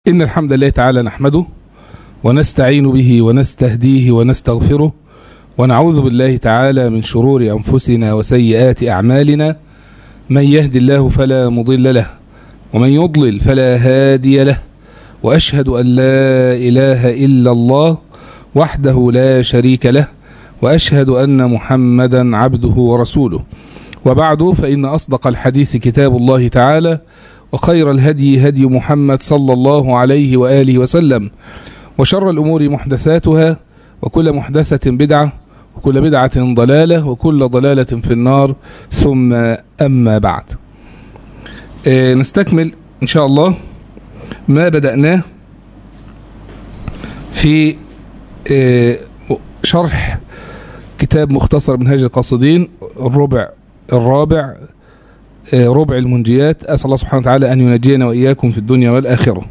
إن الحمد لله تعالى نحمده ونستعين به ونستهديه ونستغفره ونعوذ بالله تعالى من شرور أنفسنا وسيئات أعمالنا من يهد الله فلا مضل له ومن يضلل فلا هادي له وأشهد أن لا إله إلا الله وحده لا شريك له وأشهد أن محمدا عبده ورسوله وبعد فإن أصدق الحديث كتاب الله تعالى وخير الهدي هدي محمد صلى الله عليه وآله وسلم وشر الأمور محدثاتها وكل محدثة بدعة وكل بدعة ضلالة وكل ضلالة في النار ثم أما بعد آه نستكمل إن شاء الله ما بدأناه في آه شرح كتاب مختصر منهاج القاصدين الربع الرابع ربع المنجيات أسأل الله سبحانه وتعالى أن ينجينا وإياكم في الدنيا والآخرة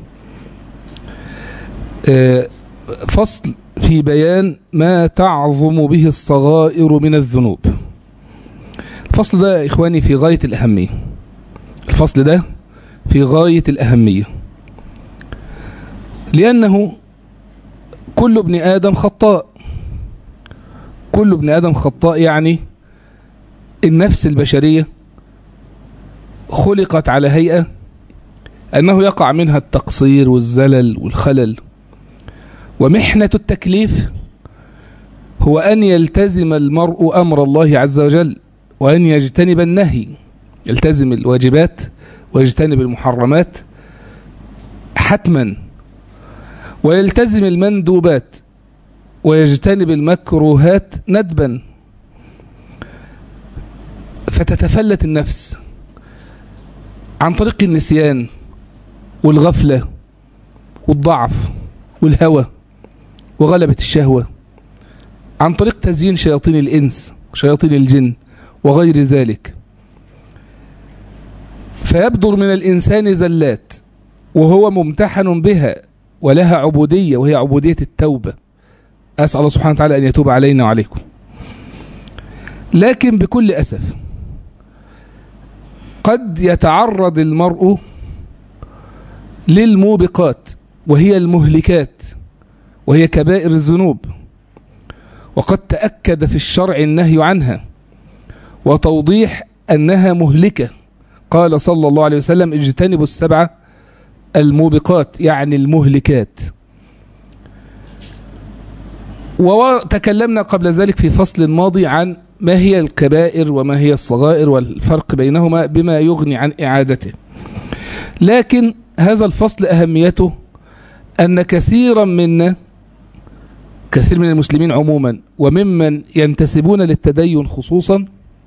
فصل في بيان ما تعظم به الصغائر من الذنوب الفصل ده إخواني في غاية الأهمية الفصل ده في غاية الأهمية لأنه كل ابن آدم خطاء كل ابن آدم خطاء يعني النفس البشرية خلقت على هيئة أنه يقع منها التقصير والزلل والخلل ومحنة التكليف هو أن يلتزم المرء أمر الله عز وجل وأن يجتنب النهي يلتزم الواجبات ويجتنب المحرمات حتما ويلتزم المندوبات ويجتنب المكروهات ندبا فتتفلت النفس عن طريق النسيان والغفلة والضعف والهوى وغلبة الشهوة عن طريق تزيين شياطين الإنس شياطين الجن وغير ذلك فيبدر من الإنسان زلات وهو ممتحن بها ولها عبودية وهي عبودية التوبة أسأل الله سبحانه وتعالى أن يتوب علينا وعليكم لكن بكل أسف قد يتعرض المرء للموبقات وهي المهلكات وهي كبائر الذنوب وقد تأكد في الشرع النهي عنها وتوضيح أنها مهلكة قال صلى الله عليه وسلم اجتنبوا السبعة الموبقات يعني المهلكات وتكلمنا قبل ذلك في فصل ماضي عن ما هي الكبائر وما هي الصغائر والفرق بينهما بما يغني عن إعادته لكن هذا الفصل أهميته أن كثيرا منا كثير من المسلمين عموما وممن ينتسبون للتدين خصوصا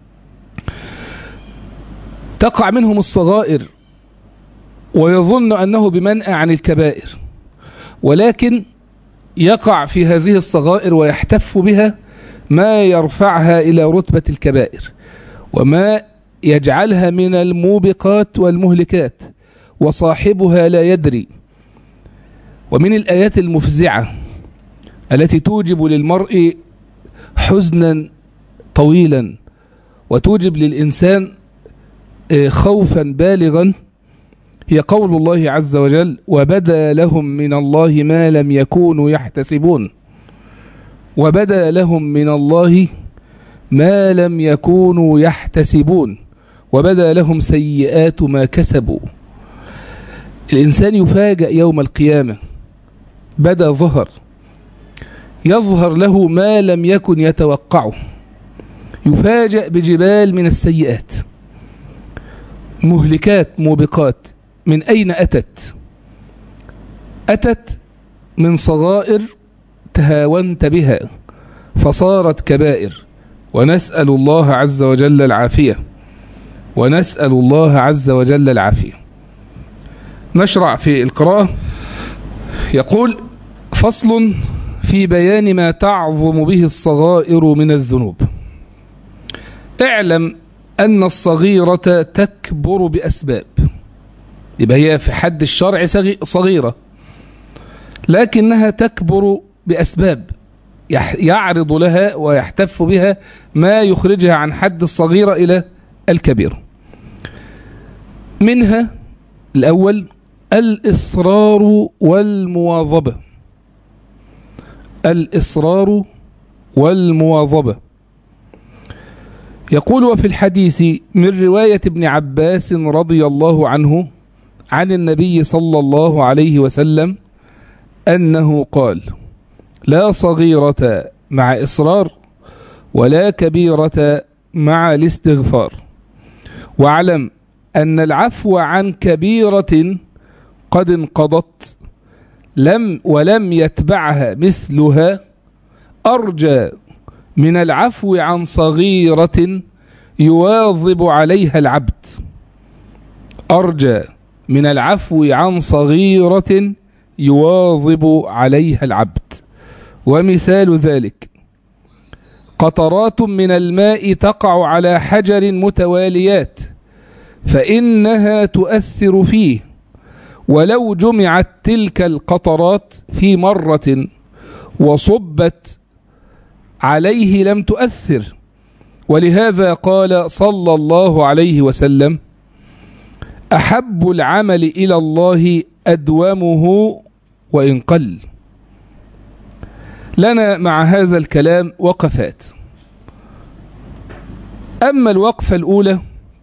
تقع منهم الصغائر ويظن أنه بمنأى عن الكبائر ولكن يقع في هذه الصغائر ويحتف بها ما يرفعها إلى رتبة الكبائر وما يجعلها من الموبقات والمهلكات وصاحبها لا يدري ومن الآيات المفزعة التي توجب للمرء حزنا طويلا وتوجب للإنسان خوفا بالغا هي قول الله عز وجل وبدا لهم من الله ما لم يكونوا يحتسبون وبدا لهم من الله ما لم يكونوا يحتسبون وبدا لهم سيئات ما كسبوا الإنسان يفاجأ يوم القيامة بدا ظهر يظهر له ما لم يكن يتوقعه يفاجأ بجبال من السيئات مهلكات موبقات من أين أتت أتت من صغائر تهاونت بها فصارت كبائر ونسأل الله عز وجل العافية ونسأل الله عز وجل العافية نشرع في القراءة يقول فصل في بيان ما تعظم به الصغائر من الذنوب اعلم أن الصغيرة تكبر بأسباب يبقى هي في حد الشرع صغيرة لكنها تكبر بأسباب يعرض لها ويحتف بها ما يخرجها عن حد الصغيرة إلى الكبيرة منها الأول الإصرار والمواظبة الإصرار والمواظبة يقول وفي الحديث من رواية ابن عباس رضي الله عنه عن النبي صلى الله عليه وسلم أنه قال لا صغيرة مع إصرار ولا كبيرة مع الاستغفار واعلم أن العفو عن كبيرة قد انقضت لم ولم يتبعها مثلها أرجى من العفو عن صغيرة يواظب عليها العبد أرجى من العفو عن صغيرة يواظب عليها العبد ومثال ذلك قطرات من الماء تقع على حجر متواليات فإنها تؤثر فيه ولو جمعت تلك القطرات في مرة وصبت عليه لم تؤثر ولهذا قال صلى الله عليه وسلم أحب العمل إلى الله أدومه وإن قل لنا مع هذا الكلام وقفات أما الوقفة الأولى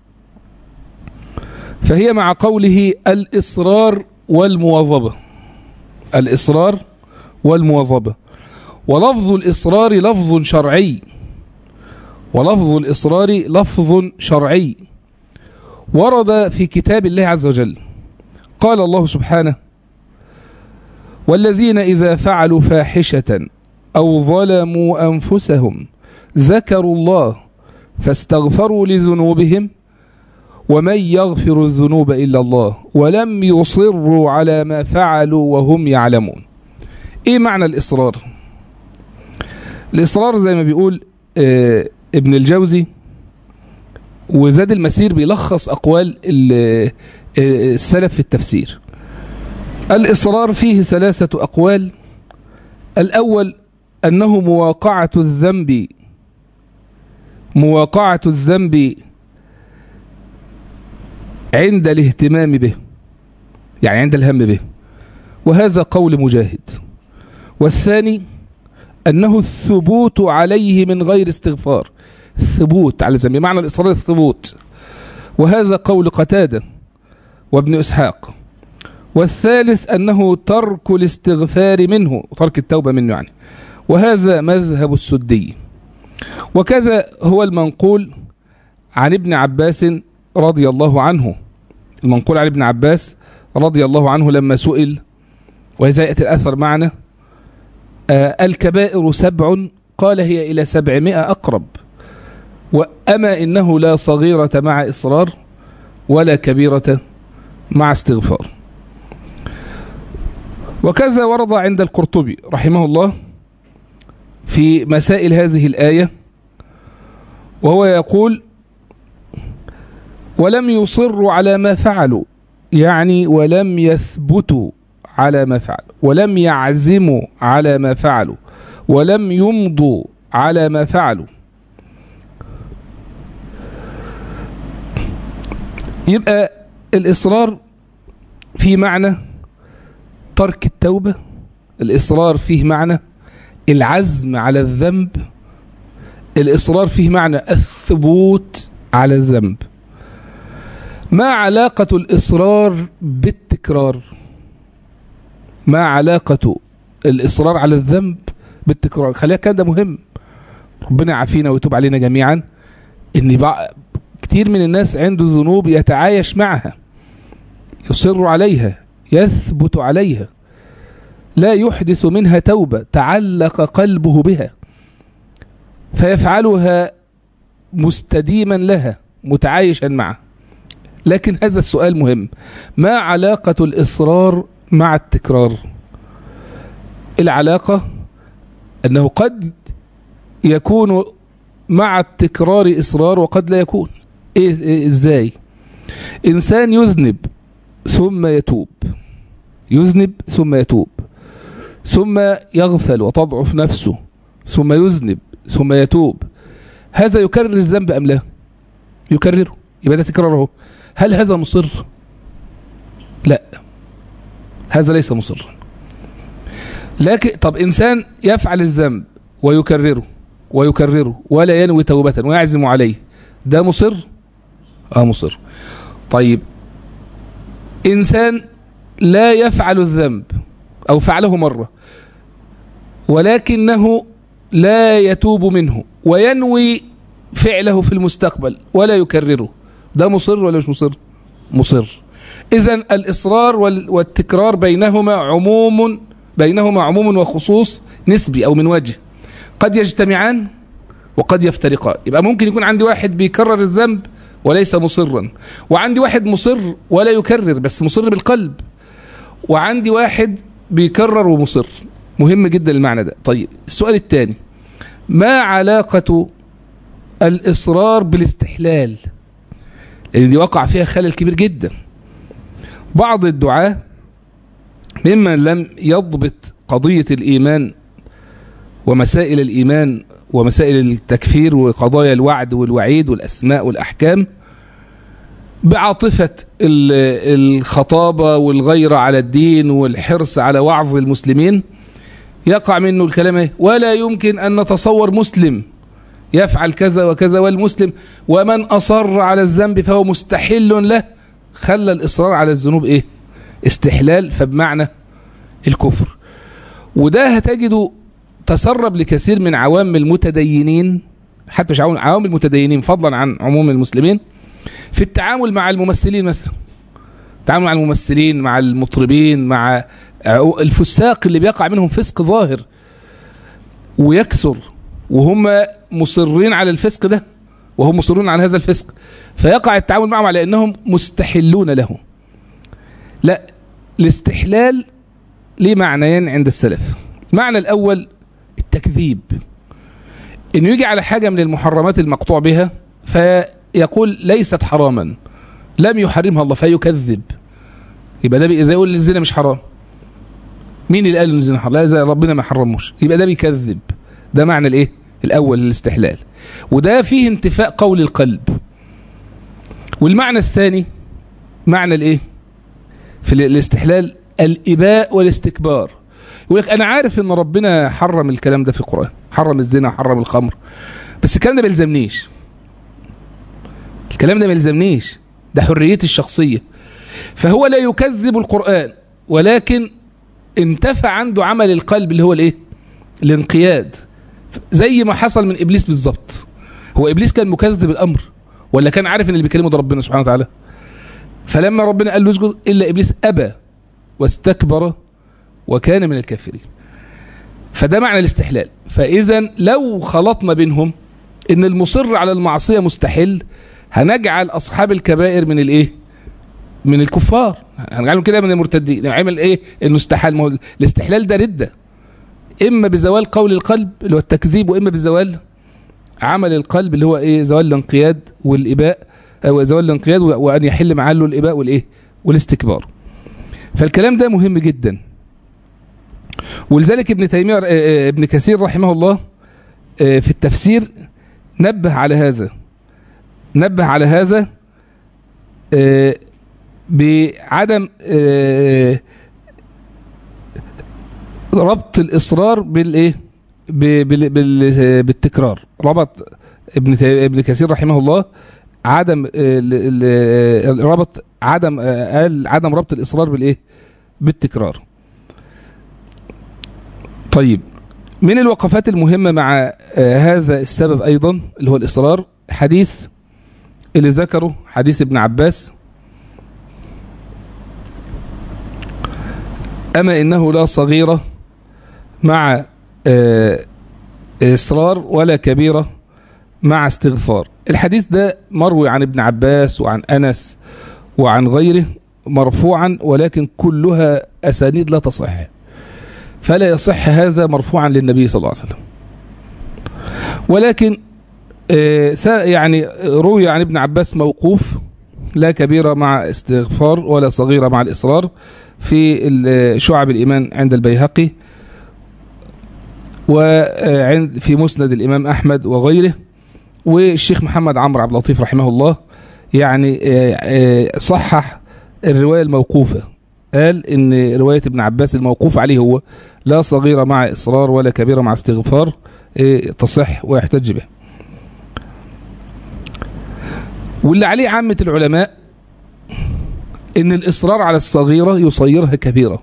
فهي مع قوله الإصرار والمواظبة الإصرار والمواظبة ولفظ الإصرار لفظ شرعي ولفظ الإصرار لفظ شرعي ورد في كتاب الله عز وجل قال الله سبحانه والذين إذا فعلوا فاحشة أو ظلموا أنفسهم ذكروا الله فاستغفروا لذنوبهم ومن يغفر الذنوب إلا الله ولم يصروا على ما فعلوا وهم يعلمون إيه معنى الإصرار الإصرار زي ما بيقول آه ابن الجوزي وزاد المسير بيلخص أقوال السلف في التفسير الإصرار فيه ثلاثة أقوال الأول أنه مواقعة الذنب مواقعة الذنب عند الاهتمام به يعني عند الهم به وهذا قول مجاهد والثاني أنه الثبوت عليه من غير استغفار الثبوت على ذنب معنى الإصرار الثبوت وهذا قول قتادة وابن إسحاق والثالث أنه ترك الاستغفار منه ترك التوبة منه يعني وهذا مذهب السدي وكذا هو المنقول عن ابن عباس رضي الله عنه المنقول عن ابن عباس رضي الله عنه لما سئل وإذا يأتي الأثر معنا آه الكبائر سبع قال هي إلى سبعمائة أقرب وأما إنه لا صغيرة مع إصرار ولا كبيرة مع استغفار وكذا ورد عند القرطبي رحمه الله في مسائل هذه الآية وهو يقول ولم يصروا على ما فعلوا يعني ولم يثبتوا على ما فعلوا ولم يعزموا على ما فعلوا ولم يمضوا على ما فعلوا يبقى الإصرار في معنى ترك التوبة الإصرار فيه معنى العزم على الذنب الإصرار فيه معنى الثبوت على الذنب ما علاقة الإصرار بالتكرار ما علاقة الإصرار على الذنب بالتكرار خليها كان ده مهم ربنا يعافينا ويتوب علينا جميعا ان كتير من الناس عنده ذنوب يتعايش معها يصر عليها يثبت عليها لا يحدث منها توبة تعلق قلبه بها فيفعلها مستديما لها متعايشا معها لكن هذا السؤال مهم ما علاقة الإصرار مع التكرار العلاقة أنه قد يكون مع التكرار إصرار وقد لا يكون إيه, إيه إزاي إنسان يذنب ثم يتوب يذنب ثم يتوب ثم يغفل وتضعف نفسه ثم يذنب ثم يتوب هذا يكرر الذنب أم لا يكرره يبقى ده تكراره هل هذا مصر لا هذا ليس مصرا لكن طب إنسان يفعل الذنب ويكرره ويكرره ولا ينوي توبة ويعزم عليه ده مصر اه مصر طيب إنسان لا يفعل الذنب أو فعله مرة ولكنه لا يتوب منه وينوي فعله في المستقبل ولا يكرره ده مصر ولا مش مصر مصر إذا الإصرار والتكرار بينهما عموم بينهما عموم وخصوص نسبي أو من وجه قد يجتمعان وقد يفترقان يبقى ممكن يكون عندي واحد بيكرر الذنب وليس مصرا وعندي واحد مصر ولا يكرر بس مصر بالقلب وعندي واحد بيكرر ومصر مهم جدا المعنى ده طيب السؤال الثاني ما علاقة الإصرار بالاستحلال لأن دي وقع فيها خلل كبير جدا بعض الدعاة ممن لم يضبط قضية الإيمان ومسائل الإيمان ومسائل التكفير وقضايا الوعد والوعيد والأسماء والأحكام بعاطفة الخطابة والغيرة على الدين والحرص على وعظ المسلمين يقع منه الكلام ايه ولا يمكن أن نتصور مسلم يفعل كذا وكذا والمسلم ومن أصر على الذنب فهو مستحل له خلى الإصرار على الذنوب إيه استحلال فبمعنى الكفر وده هتجده تسرب لكثير من عوام المتدينين حتى مش عوام المتدينين فضلا عن عموم المسلمين في التعامل مع الممثلين مثلا التعامل مع الممثلين مع المطربين مع الفساق اللي بيقع منهم فسق ظاهر ويكثر وهم مصرين على الفسق ده وهم مصرون على هذا الفسق فيقع التعامل معهم على انهم مستحلون له لا الاستحلال ليه معنيين عند السلف المعنى الاول التكذيب انه يجي على حاجه من المحرمات المقطوع بها فيقول ليست حراما لم يحرمها الله فيكذب يبقى ده زي يقول الزنا مش حرام مين اللي قال ان الزنا حرام لا ربنا ما حرموش يبقى ده بيكذب ده معنى الايه الاول الاستحلال وده فيه انتفاء قول القلب والمعنى الثاني معنى الايه في الاستحلال الاباء والاستكبار يقول لك انا عارف ان ربنا حرم الكلام ده في القران حرم الزنا حرم الخمر بس الكلام ده ما يلزمنيش الكلام ده ما يلزمنيش ده حريتي الشخصيه فهو لا يكذب القران ولكن انتفى عنده عمل القلب اللي هو الايه الانقياد زي ما حصل من ابليس بالظبط هو ابليس كان مكذب الامر ولا كان عارف ان اللي بيكلمه ده ربنا سبحانه وتعالى فلما ربنا قال له اسجد الا ابليس ابى واستكبر وكان من الكافرين فده معنى الاستحلال فاذا لو خلطنا بينهم ان المصر على المعصيه مستحل هنجعل اصحاب الكبائر من الايه من الكفار هنجعلهم كده من المرتدين نعمل ايه المستحل ما هو الاستحلال ده رده اما بزوال قول القلب اللي هو التكذيب واما بزوال عمل القلب اللي هو ايه زوال الانقياد والاباء او زوال الانقياد وان يحل محله الاباء والايه والاستكبار فالكلام ده مهم جدا ولذلك ابن تيميه ابن كثير رحمه الله في التفسير نبه على هذا نبه على هذا بعدم ربط الاصرار بالايه بالتكرار ربط ابن ابن كثير رحمه الله عدم ربط عدم قال عدم ربط الاصرار بالايه بالتكرار طيب من الوقفات المهمة مع هذا السبب أيضا اللي هو الإصرار حديث اللي ذكره حديث ابن عباس أما إنه لا صغيرة مع إصرار ولا كبيرة مع استغفار الحديث ده مروي عن ابن عباس وعن أنس وعن غيره مرفوعا ولكن كلها أسانيد لا تصح فلا يصح هذا مرفوعا للنبي صلى الله عليه وسلم ولكن يعني روي عن ابن عباس موقوف لا كبيرة مع استغفار ولا صغيرة مع الإصرار في شعب الإيمان عند البيهقي وعند في مسند الإمام أحمد وغيره والشيخ محمد عمرو عبد اللطيف رحمه الله يعني صحح الرواية الموقوفة قال ان رواية ابن عباس الموقوف عليه هو لا صغيرة مع إصرار ولا كبيرة مع استغفار إيه، تصح ويحتج به واللي عليه عامة العلماء ان الإصرار على الصغيرة يصيرها كبيرة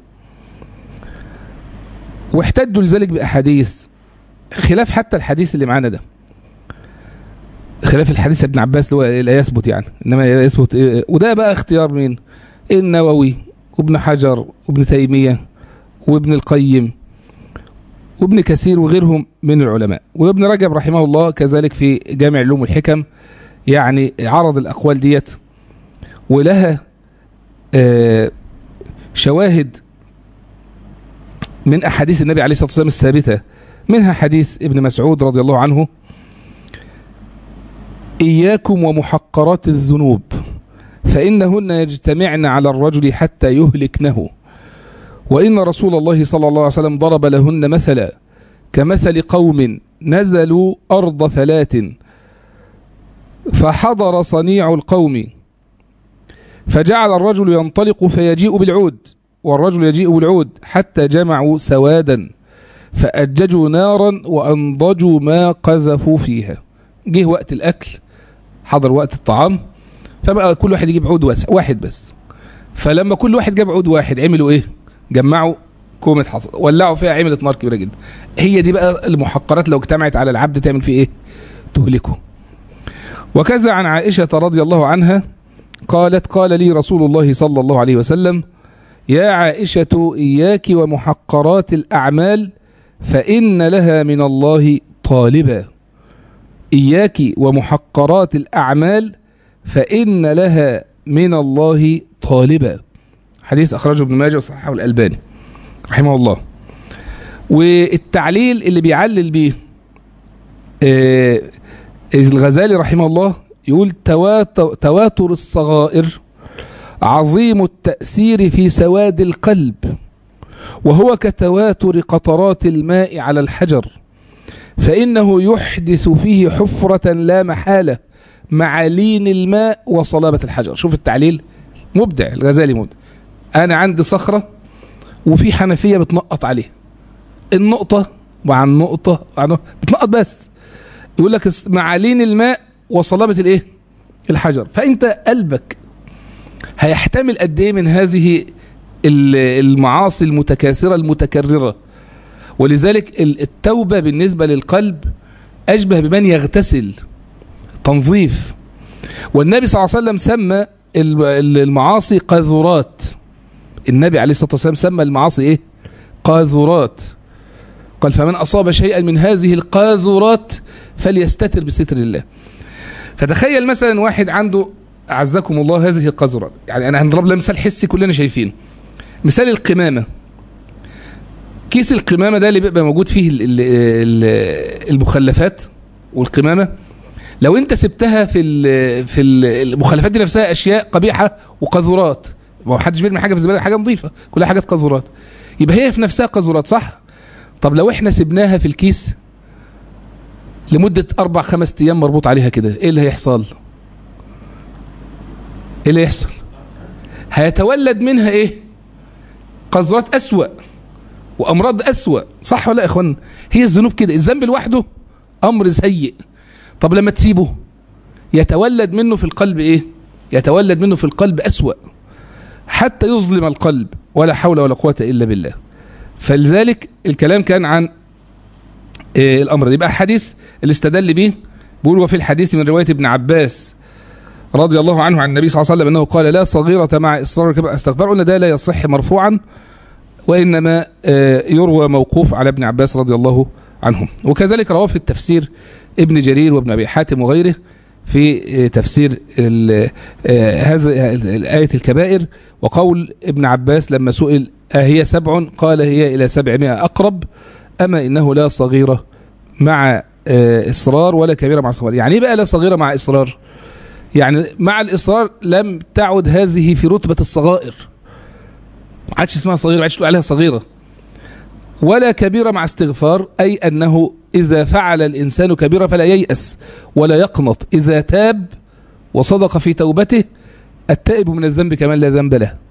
واحتجوا لذلك بأحاديث خلاف حتى الحديث اللي معانا ده خلاف الحديث ابن عباس اللي هو لا يثبت يعني انما يثبت إيه؟ وده بقى اختيار مين النووي وابن حجر وابن تيمية وابن القيم وابن كثير وغيرهم من العلماء وابن رجب رحمه الله كذلك في جامع علوم الحكم يعني عرض الأقوال ديت ولها آه شواهد من أحاديث النبي عليه الصلاة والسلام الثابتة منها حديث ابن مسعود رضي الله عنه إياكم ومحقرات الذنوب فإنهن يجتمعن على الرجل حتى يهلكنه وإن رسول الله صلى الله عليه وسلم ضرب لهن مثلا كمثل قوم نزلوا أرض ثلاث فحضر صنيع القوم فجعل الرجل ينطلق فيجيء بالعود والرجل يجيء بالعود حتى جمعوا سوادا فأججوا نارا وأنضجوا ما قذفوا فيها جه وقت الأكل حضر وقت الطعام فبقى كل واحد يجيب عود واسع واحد بس فلما كل واحد جاب عود واحد عملوا ايه جمعوا كومة حصى ولعوا فيها عملت نار كبيرة جدا هي دي بقى المحقرات لو اجتمعت على العبد تعمل فيه ايه تهلكه وكذا عن عائشة رضي الله عنها قالت قال لي رسول الله صلى الله عليه وسلم يا عائشة إياك ومحقرات الأعمال فإن لها من الله طالبا إياك ومحقرات الأعمال فإن لها من الله طالبا حديث أخرجه ابن ماجه وصححه الألباني رحمه الله والتعليل اللي بيعلل بيه آه الغزالي رحمه الله يقول تواتر الصغائر عظيم التأثير في سواد القلب وهو كتواتر قطرات الماء على الحجر فإنه يحدث فيه حفرة لا محالة مع لين الماء وصلابة الحجر شوف التعليل مبدع الغزالي مبدع أنا عندي صخرة وفي حنفية بتنقط عليها النقطة مع النقطة بتنقط بس يقول لك مع لين الماء وصلابة الايه الحجر فانت قلبك هيحتمل قد ايه من هذه المعاصي المتكاثرة المتكررة ولذلك التوبة بالنسبة للقلب أشبه بمن يغتسل تنظيف والنبي صلى الله عليه وسلم سمى المعاصي قاذورات النبي عليه الصلاة والسلام سمى المعاصي ايه قاذورات قال فمن أصاب شيئا من هذه القاذورات فليستتر بستر الله فتخيل مثلا واحد عنده أعزكم الله هذه القاذورات يعني أنا هنضرب له مثال حسي كلنا شايفين مثال القمامة كيس القمامة ده اللي بيبقى موجود فيه المخلفات والقمامة لو انت سبتها في في المخلفات دي نفسها اشياء قبيحه وقاذورات ما حدش بيرمي حاجه في الزباله حاجه نظيفه كلها حاجات قاذورات يبقى هي في نفسها قاذورات صح طب لو احنا سبناها في الكيس لمده اربع خمس ايام مربوط عليها كده ايه اللي هيحصل ايه اللي هيحصل هيتولد منها ايه قاذورات اسوا وامراض اسوا صح ولا يا اخوان هي الذنوب كده الذنب لوحده امر سيء طب لما تسيبه يتولد منه في القلب ايه يتولد منه في القلب أسوأ حتى يظلم القلب ولا حول ولا قوة إلا بالله فلذلك الكلام كان عن إيه الأمر ده يبقى حديث اللي استدل به بيقول وفي الحديث من رواية ابن عباس رضي الله عنه عن النبي صلى الله عليه وسلم أنه قال لا صغيرة مع إصرار كبر استغفار قلنا ده لا يصح مرفوعا وإنما يروى موقوف على ابن عباس رضي الله عنهم وكذلك رواه في التفسير ابن جرير وابن أبي حاتم وغيره في تفسير هذا آية الكبائر وقول ابن عباس لما سئل أهي سبع قال هي إلى سبعمائة أقرب أما إنه لا صغيرة مع إصرار ولا كبيرة مع صغيرة يعني بقى لا صغيرة مع إصرار يعني مع الإصرار لم تعد هذه في رتبة الصغائر ما عادش اسمها صغيرة ما عادش تقول عليها صغيرة ولا كبيرة مع استغفار أي أنه إذا فعل الإنسان كبيرة فلا ييأس ولا يقنط إذا تاب وصدق في توبته التائب من الذنب كمان لا ذنب له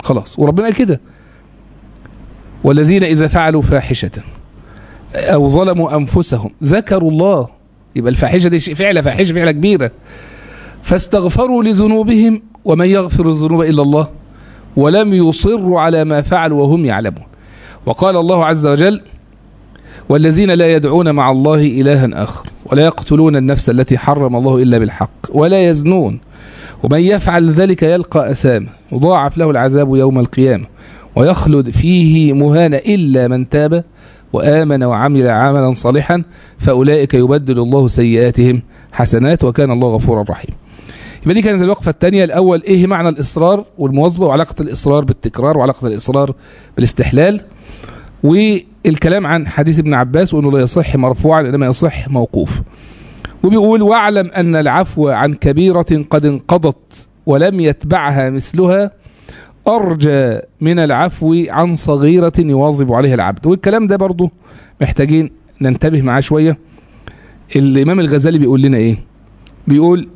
خلاص وربنا قال كده والذين إذا فعلوا فاحشة أو ظلموا أنفسهم ذكروا الله يبقى الفاحشة دي شيء فعلة فاحشة فعلة كبيرة فاستغفروا لذنوبهم ومن يغفر الذنوب إلا الله ولم يصروا على ما فعلوا وهم يعلمون وقال الله عز وجل والذين لا يدعون مع الله إلها آخر ولا يقتلون النفس التي حرم الله إلا بالحق ولا يزنون ومن يفعل ذلك يلقى أثاما يضاعف له العذاب يوم القيامة ويخلد فيه مهانا إلا من تاب وآمن وعمل عملا صالحا فأولئك يبدل الله سيئاتهم حسنات وكان الله غفورا رحيما يبقى دي كانت الوقفة الثانية الأول إيه معنى الإصرار والمواظبة وعلاقة الإصرار بالتكرار وعلاقة الإصرار بالاستحلال والكلام عن حديث ابن عباس وأنه لا يصح مرفوعا إنما يصح موقوف وبيقول واعلم أن العفو عن كبيرة قد انقضت ولم يتبعها مثلها أرجى من العفو عن صغيرة يواظب عليها العبد والكلام ده برضو محتاجين ننتبه معاه شوية الإمام الغزالي بيقول لنا إيه بيقول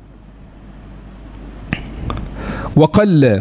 وقل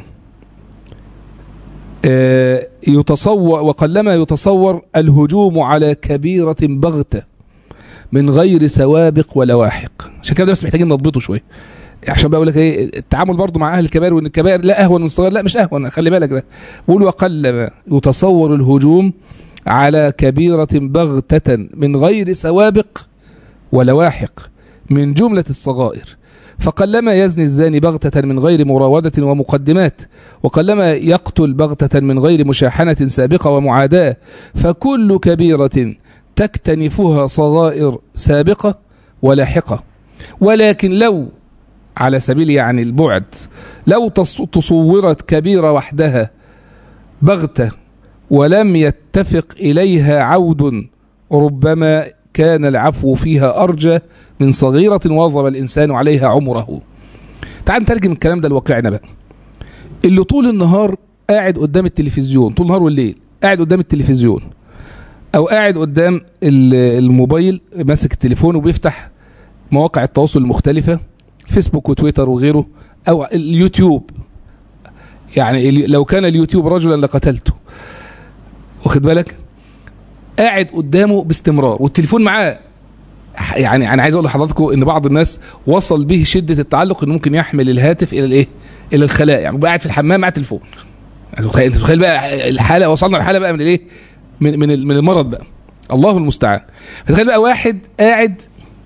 آه، يتصور وقلما يتصور الهجوم على كبيرة بغتة من غير سوابق ولا واحق عشان كده بس محتاجين نضبطه شويه عشان بقول لك ايه التعامل برضو مع اهل الكبائر وان الكبائر لا اهون من الصغائر لا مش اهون خلي بالك ده بقول وقلما يتصور الهجوم على كبيرة بغتة من غير سوابق ولا واحق من جملة الصغائر فقلما يزني الزاني بغتة من غير مراودة ومقدمات وقلما يقتل بغتة من غير مشاحنة سابقة ومعاداة فكل كبيرة تكتنفها صغائر سابقة ولاحقة ولكن لو على سبيل يعني البعد لو تص- تصورت كبيرة وحدها بغتة ولم يتفق إليها عود ربما كان العفو فيها أرجى من صغيرة واظب الإنسان عليها عمره تعال نترجم الكلام ده لواقعنا بقى اللي طول النهار قاعد قدام التلفزيون طول النهار والليل قاعد قدام التلفزيون او قاعد قدام ال- الموبايل ماسك التليفون وبيفتح مواقع التواصل المختلفة فيسبوك وتويتر وغيره او اليوتيوب يعني ال- لو كان اليوتيوب رجلا لقتلته واخد بالك قاعد قدامه باستمرار والتليفون معاه ح- يعني انا عايز اقول لحضراتكم ان بعض الناس وصل به شده التعلق انه ممكن يحمل الهاتف الى الايه الى الخلاء يعني بقى قاعد في الحمام مع تليفون يعني تخيل انت تخيل بقى الحاله وصلنا للحاله بقى من الايه من من ال- من المرض بقى الله المستعان فتخيل بقى واحد قاعد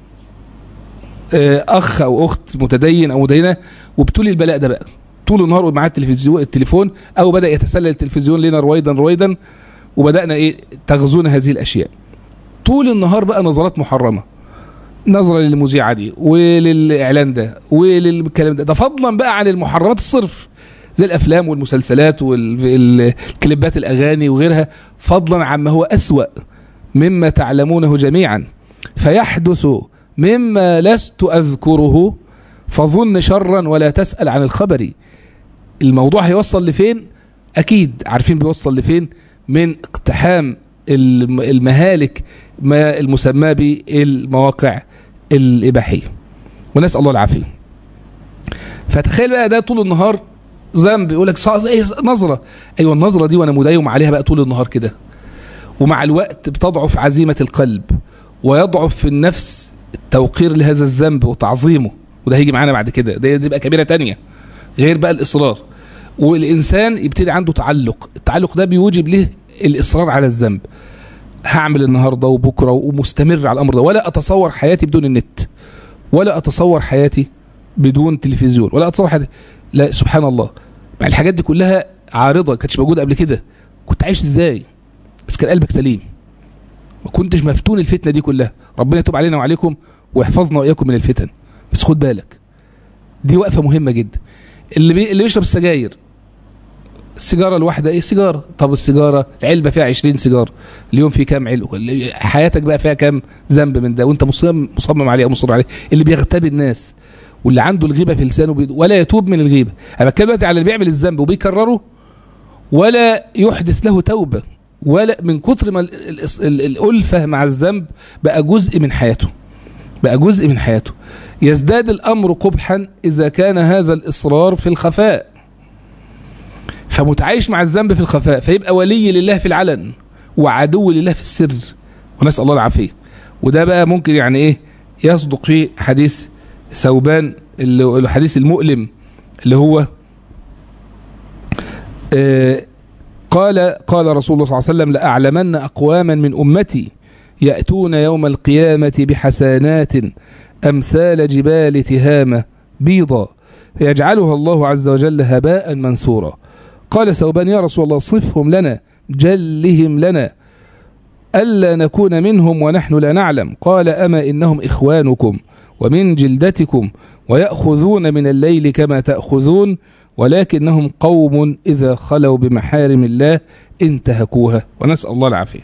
آه، اخ او اخت متدين او مدينه وبتولي البلاء ده بقى طول النهار معاه التلفزيون التليفون او بدا يتسلل التلفزيون لنا رويدا رويدا وبدانا ايه تغزونا هذه الاشياء طول النهار بقى نظرات محرمه نظره للمذيعه دي وللاعلان ده وللكلام ده ده فضلا بقى عن المحرمات الصرف زي الافلام والمسلسلات والكليبات الاغاني وغيرها فضلا عما هو اسوا مما تعلمونه جميعا فيحدث مما لست اذكره فظن شرا ولا تسال عن الخبر الموضوع هيوصل لفين اكيد عارفين بيوصل لفين من اقتحام الم- المهالك ما المسمى بالمواقع الاباحيه ونسال الله العافيه فتخيل بقى ده طول النهار ذنب يقول لك صا- إيه نظره ايوه النظره دي وانا مدايم عليها بقى طول النهار كده ومع الوقت بتضعف عزيمه القلب ويضعف في النفس التوقير لهذا الذنب وتعظيمه وده هيجي معانا بعد كده ده يبقى كبيره تانية غير بقى الاصرار والانسان يبتدي عنده تعلق التعلق ده بيوجب له الاصرار على الذنب هعمل النهارده وبكره ومستمر على الامر ده ولا اتصور حياتي بدون النت ولا اتصور حياتي بدون تلفزيون ولا اتصور حياتي لا سبحان الله مع الحاجات دي كلها عارضه كانتش موجوده قبل كده كنت عايش ازاي بس كان قلبك سليم ما كنتش مفتون الفتنه دي كلها ربنا يتوب علينا وعليكم ويحفظنا واياكم من الفتن بس خد بالك دي وقفه مهمه جدا اللي بي... اللي بيشرب السجاير السيجاره الواحده ايه سيجاره طب السيجاره علبه فيها 20 سيجاره اليوم في كام علبه حياتك بقى فيها كام ذنب من ده وانت مصمم مصمم عليه او مصر عليه اللي بيغتاب الناس واللي عنده الغيبه في لسانه بي... ولا يتوب من الغيبه انا بتكلم دلوقتي على اللي بيعمل الذنب وبيكرره ولا يحدث له توبه ولا من كتر ما ال- ال- ال- الالفه مع الذنب بقى جزء من حياته بقى جزء من حياته يزداد الامر قبحا اذا كان هذا الاصرار في الخفاء فمتعايش مع الذنب في الخفاء فيبقى ولي لله في العلن وعدو لله في السر ونسال الله العافيه وده بقى ممكن يعني ايه يصدق فيه حديث ثوبان اللي الحديث المؤلم اللي هو آه قال قال رسول الله صلى الله عليه وسلم لأعلمن أقواما من أمتي يأتون يوم القيامة بحسنات أمثال جبال تهامة بيضا فيجعلها الله عز وجل هباء منثورا قال ثوبان يا رسول الله صفهم لنا جلهم لنا ألا نكون منهم ونحن لا نعلم قال أما إنهم إخوانكم ومن جلدتكم ويأخذون من الليل كما تأخذون ولكنهم قوم إذا خلوا بمحارم الله انتهكوها ونسأل الله العافية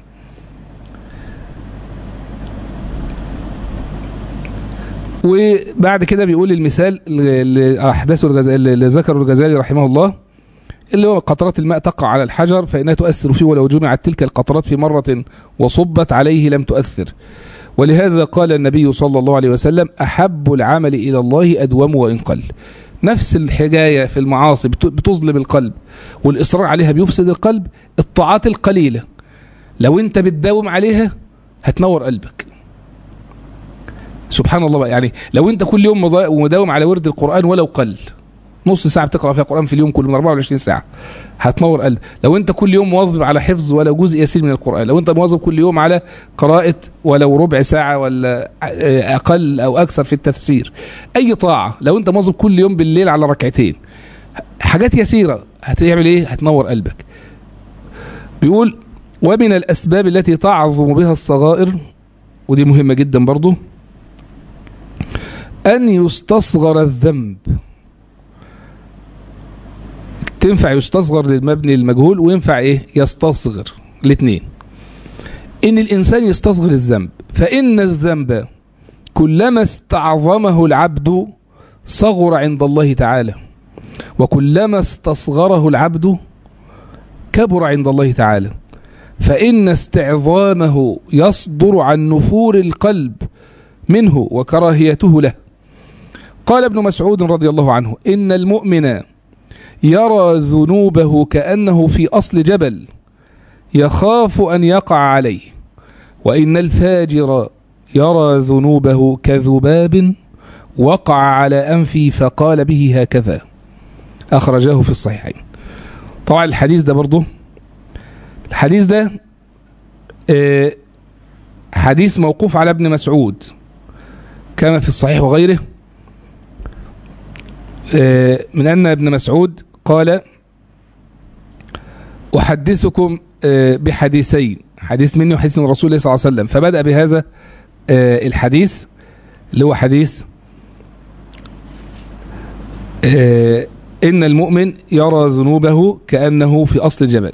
وبعد كده بيقول المثال اللي أحدثه الغزالي اللي ذكره الغزالي رحمه الله اللي هو قطرات الماء تقع على الحجر فإنها تؤثر فيه ولو جمعت تلك القطرات في مرة وصبت عليه لم تؤثر ولهذا قال النبي صلى الله عليه وسلم أحب العمل إلى الله أدوم وإن قل نفس الحكاية في المعاصي بتظلم القلب والإصرار عليها بيفسد القلب الطاعات القليلة لو أنت بتداوم عليها هتنور قلبك سبحان الله بقى يعني لو أنت كل يوم مداوم على ورد القرآن ولو قل نص ساعة بتقرأ فيها قرآن في اليوم كله من 24 ساعة هتنور قلب لو انت كل يوم مواظب على حفظ ولو جزء يسير من القرآن لو انت مواظب كل يوم على قراءة ولو ربع ساعة ولا أقل أو أكثر في التفسير أي طاعة لو انت مواظب كل يوم بالليل على ركعتين حاجات يسيرة هتعمل ايه هتنور قلبك بيقول ومن الأسباب التي تعظم بها الصغائر ودي مهمة جدا برضو أن يستصغر الذنب تنفع يستصغر للمبني المجهول وينفع ايه يستصغر الاثنين ان الانسان يستصغر الذنب فان الذنب كلما استعظمه العبد صغر عند الله تعالى وكلما استصغره العبد كبر عند الله تعالى فإن استعظامه يصدر عن نفور القلب منه وكراهيته له قال ابن مسعود رضي الله عنه إن المؤمن يرى ذنوبه كأنه في أصل جبل يخاف أن يقع عليه وإن الفاجر يرى ذنوبه كذباب وقع على أنفي فقال به هكذا أخرجاه في الصحيحين طبعا الحديث ده برضه الحديث ده حديث موقوف على ابن مسعود كما في الصحيح وغيره من أن ابن مسعود قال أحدثكم بحديثين حديث مني وحديث من رسول الله صلى الله عليه وسلم فبدأ بهذا الحديث اللي هو حديث إن المؤمن يرى ذنوبه كأنه في أصل الجبل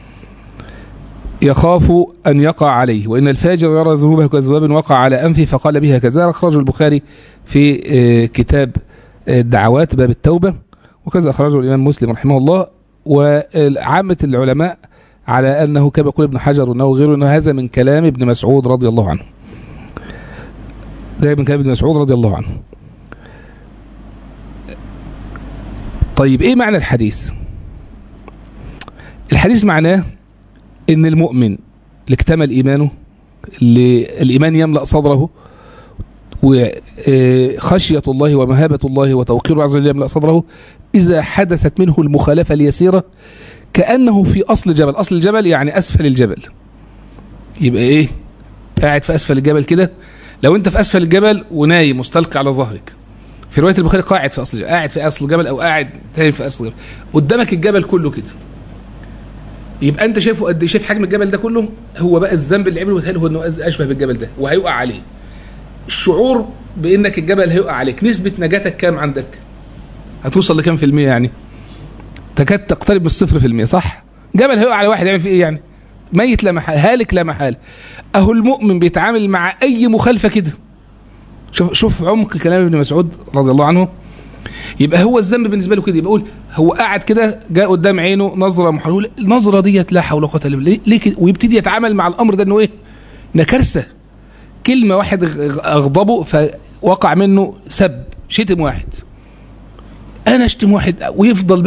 يخاف أن يقع عليه وإن الفاجر يرى ذنوبه كذباب وقع على أنفه فقال بها كذا أخرجه البخاري في كتاب الدعوات باب التوبة وكذا أخرجه الإمام مسلم رحمه الله وعامة العلماء على أنه كما يقول ابن حجر وأنه غيره أنه هذا من كلام ابن مسعود رضي الله عنه ده من كلام ابن مسعود رضي الله عنه طيب ايه معنى الحديث الحديث معناه ان المؤمن اللي اكتمل ايمانه اللي الايمان يملا صدره وخشيه الله ومهابه الله وتوقيره عز وجل يملا صدره اذا حدثت منه المخالفه اليسيره كانه في اصل جبل اصل الجبل يعني اسفل الجبل يبقى ايه قاعد في اسفل الجبل كده لو انت في اسفل الجبل ونايم مستلقي على ظهرك في روايه البخاري قاعد في اصل الجبل قاعد في اصل الجبل او قاعد تاني في اصل الجبل قدامك الجبل كله كده يبقى انت شايفه قد شايف حجم الجبل ده كله هو بقى الذنب اللي عمله وتهيأله هو انه اشبه بالجبل ده وهيقع عليه الشعور بانك الجبل هيقع عليك نسبه نجاتك كام عندك هتوصل لكام في المية يعني تكاد تقترب من الصفر في المية صح جبل هيقع على واحد يعمل فيه ايه يعني ميت لا محال هالك لا محال اهو المؤمن بيتعامل مع اي مخالفه كده شوف شوف عمق كلام ابن مسعود رضي الله عنه يبقى هو الذنب بالنسبه له كده يبقى يقول هو قاعد كده جاء قدام عينه نظره محلوله النظره ديت لا حول ولا قوه الا بالله ليه كده ويبتدي يتعامل مع الامر ده انه ايه انه كارثه كلمه واحد اغضبه فوقع منه سب شتم واحد انا اشتم واحد ويفضل بقى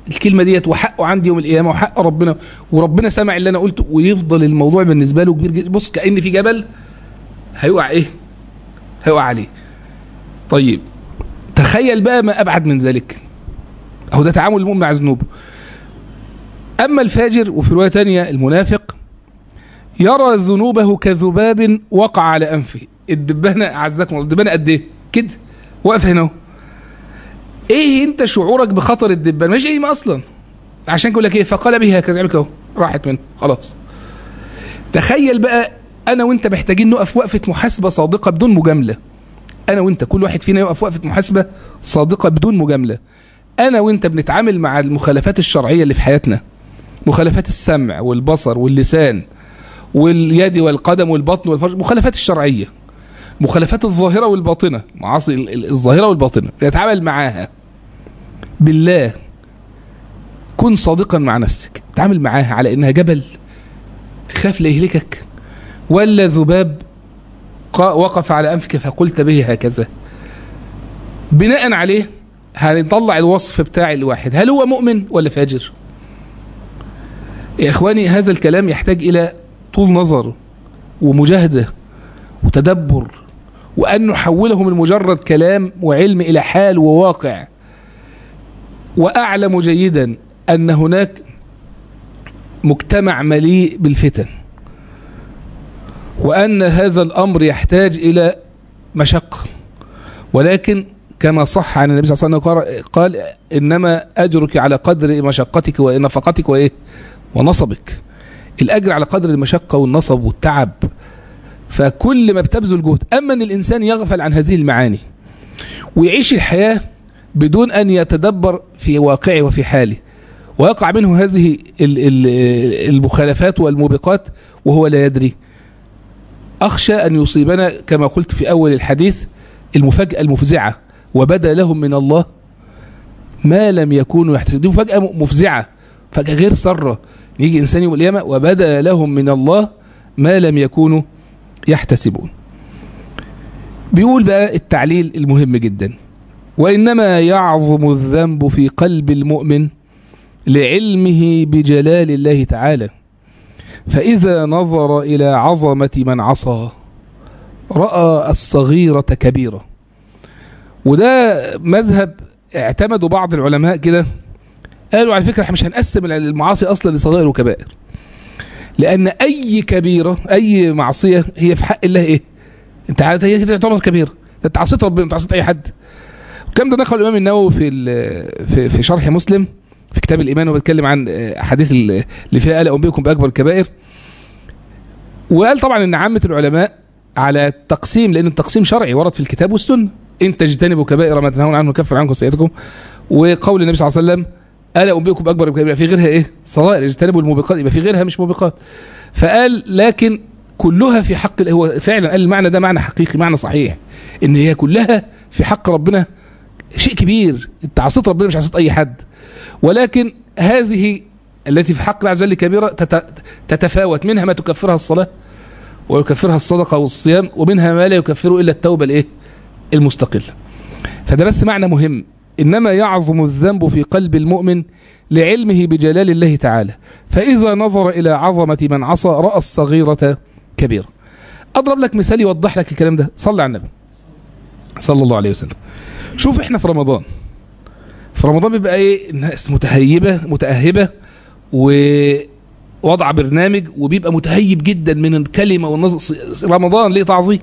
الكلمه ديت وحقه عندي يوم القيامه وحق ربنا وربنا سمع اللي انا قلته ويفضل الموضوع بالنسبه له كبير جدا بص كان في جبل هيقع ايه هيقع عليه طيب تخيل بقى ما ابعد من ذلك اهو ده تعامل المؤمن مع ذنوبه اما الفاجر وفي روايه تانية المنافق يرى ذنوبه كذباب وقع على انفه الدبانه اعزكم الله الدبانه قد ايه كده واقف هنا اهو ايه انت شعورك بخطر الدبان مش ايه اصلا عشان يقول لك ايه فقال به هكذا يعمل اهو راحت منه خلاص تخيل بقى انا وانت محتاجين نقف وقفه محاسبه صادقه بدون مجامله انا وانت كل واحد فينا يقف وقفه محاسبه صادقه بدون مجامله انا وانت بنتعامل مع المخالفات الشرعيه اللي في حياتنا مخالفات السمع والبصر واللسان واليد والقدم والبطن والفرج مخالفات الشرعيه مخالفات الظاهره والباطنه معاصي ال- ال- الظاهره والباطنه نتعامل معاها بالله كن صادقا مع نفسك تعامل معاها على انها جبل تخاف لا يهلكك ولا ذباب قا- وقف على انفك فقلت به هكذا بناء عليه هنطلع الوصف بتاع الواحد هل هو مؤمن ولا فاجر يا اخواني هذا الكلام يحتاج الى طول نظر ومجاهده وتدبر وان نحوله من مجرد كلام وعلم الى حال وواقع واعلم جيدا ان هناك مجتمع مليء بالفتن وان هذا الامر يحتاج الى مشقه ولكن كما صح عن النبي صلى الله عليه وسلم قال- قال انما اجرك على قدر مشقتك ونفقتك وايه ونصبك الاجر على قدر المشقه والنصب والتعب فكل ما بتبذل جهد اما ان الانسان يغفل عن هذه المعاني ويعيش الحياه بدون ان يتدبر في واقعه وفي حاله ويقع منه هذه ال- ال- المخالفات والموبقات وهو لا يدري اخشى ان يصيبنا كما قلت في اول الحديث المفاجاه المفزعه وبدا لهم من الله ما لم يكونوا يحتسبون دي مفاجاه م- مفزعه فجاه غير ساره يجي انسان يوم القيامه وبدا لهم من الله ما لم يكونوا يحتسبون بيقول بقى التعليل المهم جدا وإنما يعظم الذنب في قلب المؤمن لعلمه بجلال الله تعالى فإذا نظر إلى عظمة من عصى رأى الصغيرة كبيرة وده مذهب اعتمدوا بعض العلماء كده قالوا على فكرة احنا مش هنقسم المعاصي أصلا لصغائر وكبائر لأن أي كبيرة أي معصية هي في حق الله إيه أنت عارف هي كده تعتبر كبيرة ده أنت عصيت ربنا أنت عصيت أي حد الكلام ده نقل الإمام النووي في ال- في في شرح مسلم في كتاب الإيمان وبيتكلم عن أحاديث اللي فيها قال أنبئكم بأكبر الكبائر وقال طبعا ان عامه العلماء على التقسيم لان التقسيم شرعي ورد في الكتاب والسنه ان تجتنبوا كبائر ما تنهون عنه نكفر عنكم سيئاتكم وقول النبي صلى الله عليه وسلم الا انبئكم باكبر الكبائر يبقى في غيرها ايه صغائر اجتنبوا الموبقات يبقى في غيرها مش موبقات فقال لكن كلها في حق هو فعلا قال المعنى ده معنى حقيقي معنى صحيح ان هي كلها في حق ربنا شيء كبير انت عصيت ربنا مش عصيت اي حد ولكن هذه التي في حق الله عز وجل كبيره تت- تتفاوت منها ما تكفرها الصلاه ويكفرها الصدقه والصيام ومنها ما لا يكفره الا التوبه الايه المستقله فده بس معنى مهم انما يعظم الذنب في قلب المؤمن لعلمه بجلال الله تعالى فاذا نظر الى عظمه من عصى راى الصغيره كبيره اضرب لك مثال يوضح لك الكلام ده صلى على النبي صلى الله عليه وسلم شوف احنا في رمضان في رمضان بيبقى ايه الناس متهيبه متاهبه ووضع برنامج وبيبقى متهيب جدا من الكلمه والنظر رمضان ليه تعظيم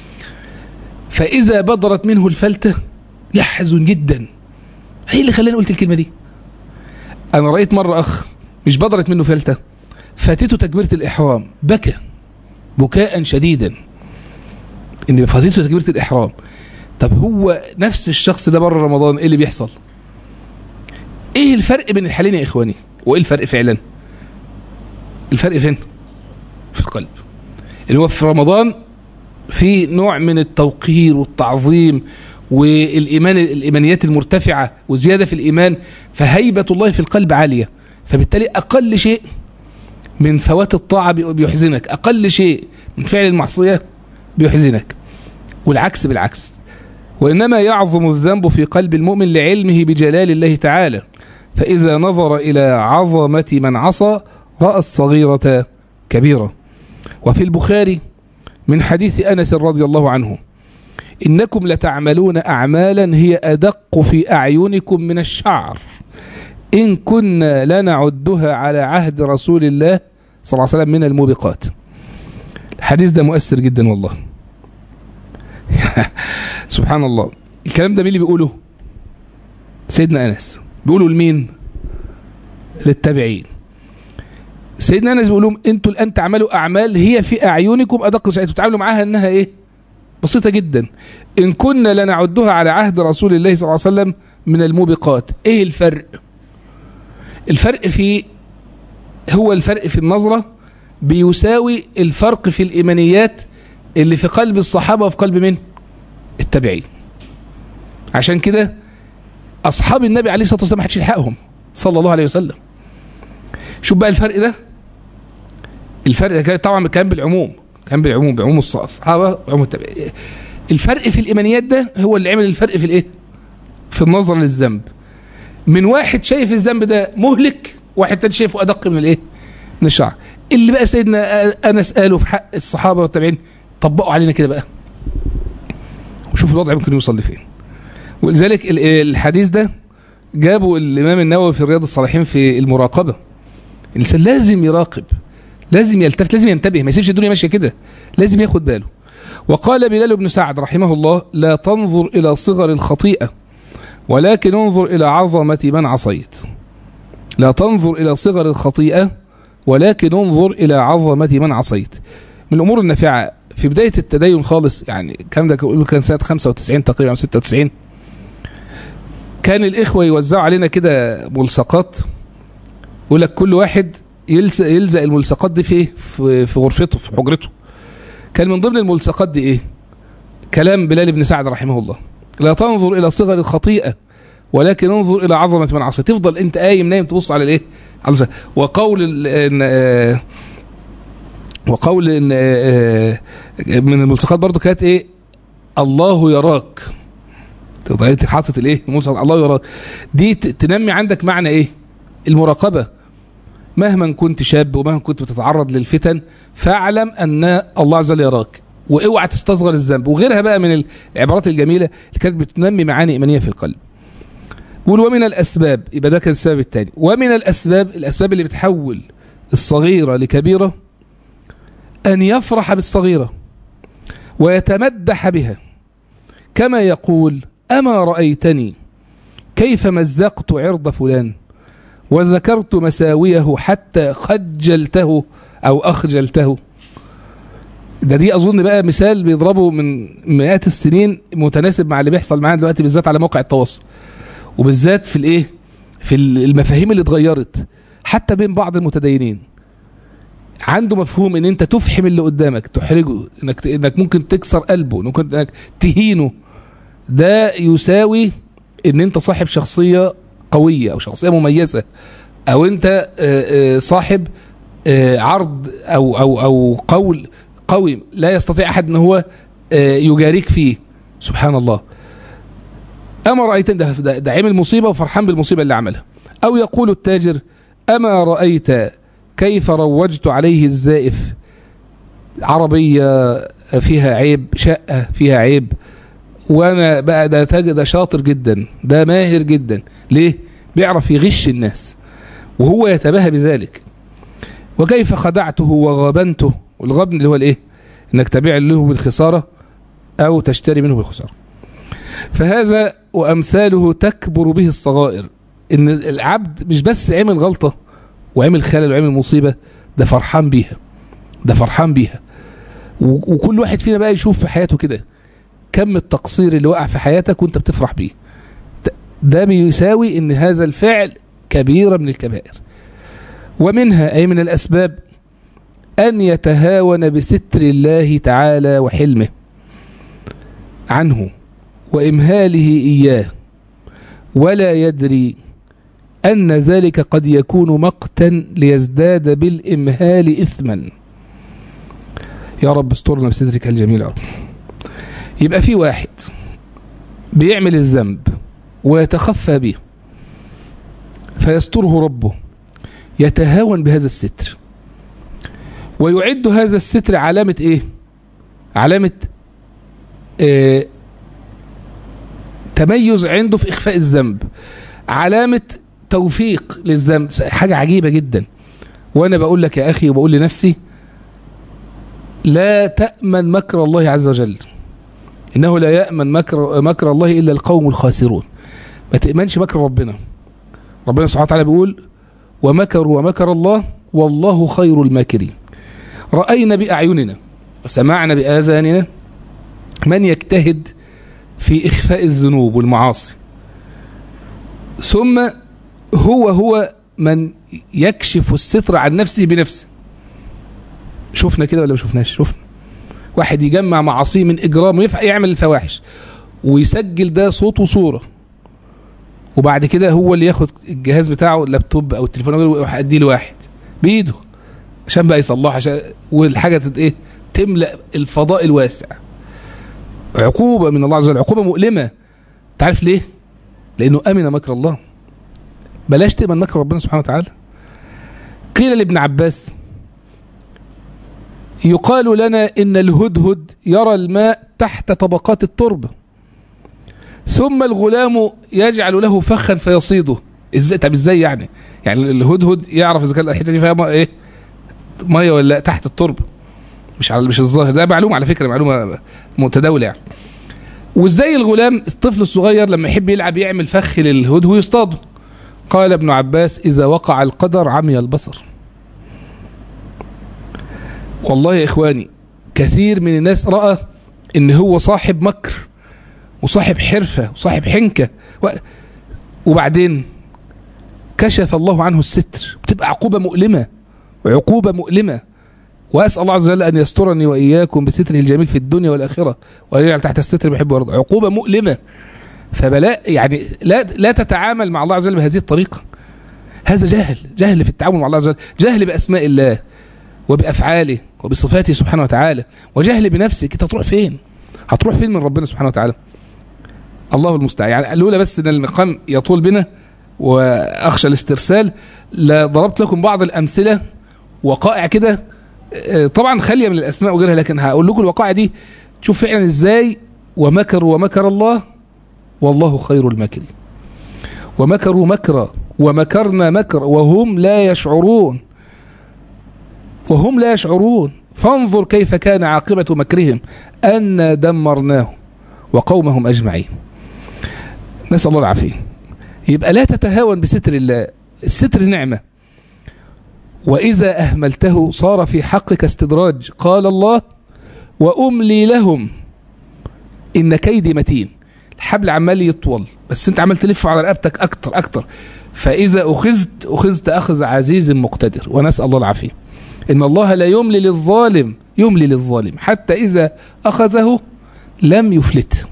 فاذا بدرت منه الفلته يحزن جدا ايه اللي خلاني قلت الكلمه دي انا رايت مره اخ مش بدرت منه فلته فاتته تكبيره الاحرام بكى بكاء شديدا ان فاتته تكبيره الاحرام طب هو نفس الشخص ده بره رمضان ايه اللي بيحصل ايه الفرق بين الحالين يا اخواني وايه الفرق فعلا الفرق فين في القلب اللي هو في رمضان في نوع من التوقير والتعظيم والايمان الايمانيات المرتفعه وزياده في الايمان فهيبه الله في القلب عاليه فبالتالي اقل شيء من فوات الطاعه بي- بيحزنك اقل شيء من فعل المعصيه بيحزنك والعكس بالعكس وانما يعظم الذنب في قلب المؤمن لعلمه بجلال الله تعالى فإذا نظر إلى عظمة من عصى رأى الصغيرة كبيرة وفي البخاري من حديث أنس رضي الله عنه إنكم لتعملون أعمالا هي أدق في أعينكم من الشعر إن كنا لنعدها على عهد رسول الله صلى الله عليه وسلم من الموبقات الحديث ده مؤثر جدا والله سبحان الله الكلام ده مين اللي بيقوله سيدنا أنس بيقولوا لمين للتابعين سيدنا أنس بيقول لهم انتوا الآن تعملوا أعمال هي في أعينكم أدق شيء تتعاملوا معاها إنها إيه بسيطة جدا إن كنا لنعدها على عهد رسول الله صلى الله عليه وسلم من الموبقات إيه الفرق الفرق في هو الفرق في النظرة بيساوي الفرق في الإيمانيات اللي في قلب الصحابة وفي قلب من التابعين عشان كده أصحاب النبي عليه الصلاة والسلام ما حدش يلحقهم صلى الله عليه وسلم شوف بقى الفرق ده الفرق ده طبعا كان بالعموم كان بالعموم بعموم الصحابة وعموم التابعين الفرق في الإيمانيات ده هو اللي عمل الفرق في الإيه في النظر للذنب من واحد شايف الذنب ده مهلك واحد تاني شايفه أدق من الإيه من الشعر اللي بقى سيدنا أنس قاله في حق الصحابة والتابعين طبقوا علينا كده بقى وشوف الوضع ممكن يوصل لفين ولذلك الحديث ده جابوا الإمام النووي في رياض الصالحين في المراقبة الإنسان لازم يراقب لازم يلتفت لازم ينتبه ما يسيبش الدنيا ماشية كده لازم ياخد باله وقال بلال بن سعد رحمه الله لا تنظر إلى صغر الخطيئة ولكن انظر إلى عظمة من عصيت لا تنظر إلى صغر الخطيئة ولكن انظر إلى عظمة من عصيت من الأمور النافعة في بداية التدين خالص يعني كان ده كان سنة 95 تقريبا أو 96 كان الإخوة يوزعوا علينا كده ملصقات يقول لك كل واحد يلزق, يلزق الملصقات دي في ايه في غرفته في حجرته كان من ضمن الملصقات دي ايه كلام بلال بن سعد رحمه الله لا تنظر الى صغر الخطيئه ولكن انظر الى عظمه من عصى تفضل انت قايم نايم تبص على الايه على وقول ان آه وقول ان آه من الملصقات برضو كانت ايه الله يراك تبقى انت حاطط الايه الملصق الله يراك دي تنمي عندك معنى ايه المراقبه مهما كنت شاب ومهما كنت بتتعرض للفتن فاعلم ان الله عز وجل يراك واوعى تستصغر الذنب وغيرها بقى من العبارات الجميله اللي كانت بتنمي معاني ايمانيه في القلب قول ومن الاسباب يبقى ده كان السبب الثاني ومن الاسباب الاسباب اللي بتحول الصغيره لكبيره ان يفرح بالصغيره ويتمدح بها كما يقول اما رايتني كيف مزقت عرض فلان وذكرت مساويه حتى خجلته أو أخجلته ده دي أظن بقى مثال بيضربه من مئات السنين متناسب مع اللي بيحصل معانا دلوقتي بالذات على موقع التواصل وبالذات في الايه في المفاهيم اللي اتغيرت حتى بين بعض المتدينين عنده مفهوم ان انت تفحم اللي قدامك تحرجه انك انك ممكن تكسر قلبه ممكن انك تهينه ده يساوي ان انت صاحب شخصيه قوية أو شخصية مميزة أو أنت صاحب عرض أو أو أو قول قوي لا يستطيع أحد أن هو يجاريك فيه سبحان الله أما رأيت ده, ده, ده عمل مصيبة وفرحان بالمصيبة اللي عملها أو يقول التاجر أما رأيت كيف روجت عليه الزائف عربية فيها عيب شقة فيها عيب وانا بقى ده تاجر ده شاطر جدا ده ماهر جدا ليه بيعرف يغش الناس وهو يتباهى بذلك وكيف خدعته وغبنته والغبن اللي هو الايه انك تبيع له بالخساره او تشتري منه بالخساره فهذا وامثاله تكبر به الصغائر ان العبد مش بس عمل غلطه وعمل خلل وعمل مصيبه ده فرحان بيها ده فرحان بيها وكل واحد فينا بقى يشوف في حياته كده كم التقصير اللي وقع في حياتك وانت بتفرح بيه ده بيساوي ان هذا الفعل كبيرة من الكبائر ومنها أي من الأسباب أن يتهاون بستر الله تعالى وحلمه عنه وإمهاله إياه ولا يدري أن ذلك قد يكون مقتا ليزداد بالإمهال إثما يا رب استرنا بسترك الجميل يا رب يبقى في واحد بيعمل الذنب ويتخفى به فيستره ربه يتهاون بهذا الستر ويعد هذا الستر علامة ايه علامة آه تميز عنده في إخفاء الذنب علامة توفيق للذنب حاجة عجيبة جدا وأنا بقول لك يا أخي وبقول لنفسي لا تأمن مكر الله عز وجل إنه لا يأمن مكر, مكر الله إلا القوم الخاسرون ما تأمنش مكر ربنا ربنا سبحانه وتعالى بيقول ومكروا ومكر الله والله خير الماكرين رأينا بأعيننا وسمعنا بآذاننا من يجتهد في إخفاء الذنوب والمعاصي ثم هو هو من يكشف الستر عن نفسه بنفسه شفنا كده ولا ما شفناش شفنا واحد يجمع معاصيه من إجرام ويفع يعمل الفواحش ويسجل ده صوت وصورة وبعد كده هو اللي ياخد الجهاز بتاعه اللابتوب او التليفون ويروح يديه لواحد بايده عشان بقى يصلحها عشان والحاجه تت ايه تملا الفضاء الواسع عقوبه من الله عز وجل عقوبه مؤلمه تعرف ليه لانه امن مكر الله بلاش تامن مكر ربنا سبحانه وتعالى قيل لابن عباس يقال لنا ان الهدهد يرى الماء تحت طبقات التربه ثم الغلام يجعل له فخا فيصيده ازاي طب ازاي يعني يعني الهدهد يعرف اذا كان الحته دي فيها ايه ميه ولا تحت التربه مش على مش الظاهر ده معلومه على فكره معلومه متداوله يعني وازاي الغلام الطفل الصغير لما يحب يلعب يعمل فخ للهدهد ويصطاده قال ابن عباس اذا وقع القدر عمي البصر والله يا اخواني كثير من الناس راى ان هو صاحب مكر وصاحب حرفة وصاحب حنكة و... وبعدين كشف الله عنه الستر بتبقى عقوبة مؤلمة عقوبة مؤلمة وأسأل الله عز وجل أن يسترني وإياكم بستره الجميل في الدنيا والآخرة وأن يجعل تحت الستر بحبه ويرضى عقوبة مؤلمة فبلا يعني لا لا تتعامل مع الله عز وجل بهذه الطريقة هذا جهل جهل في التعامل مع الله عز وجل جهل بأسماء الله وبأفعاله وبصفاته سبحانه وتعالى وجهل بنفسك انت هتروح فين هتروح فين من ربنا سبحانه وتعالى الله المستعان يعني لولا بس ان المقام يطول بنا واخشى الاسترسال لضربت لكم بعض الامثله وقائع كده طبعا خاليه من الاسماء وغيرها لكن هقول لكم الوقائع دي تشوف فعلا ازاي ومكروا ومكر الله والله خير الماكرين ومكروا مكرا ومكرنا مكرا وهم لا يشعرون وهم لا يشعرون فانظر كيف كان عاقبة مكرهم أن دمرناهم وقومهم أجمعين نسأل الله العافية يبقى لا تتهاون بستر الله الستر نعمة وإذا أهملته صار في حقك استدراج قال الله وأملي لهم إن كيدي متين الحبل عمال يطول بس انت عمال تلف على رقبتك أكتر أكتر فإذا أخذت أخذت أخذ عزيز مقتدر ونسأل الله العافية إن الله لا يملي للظالم يملي للظالم حتى إذا أخذه لم يفلت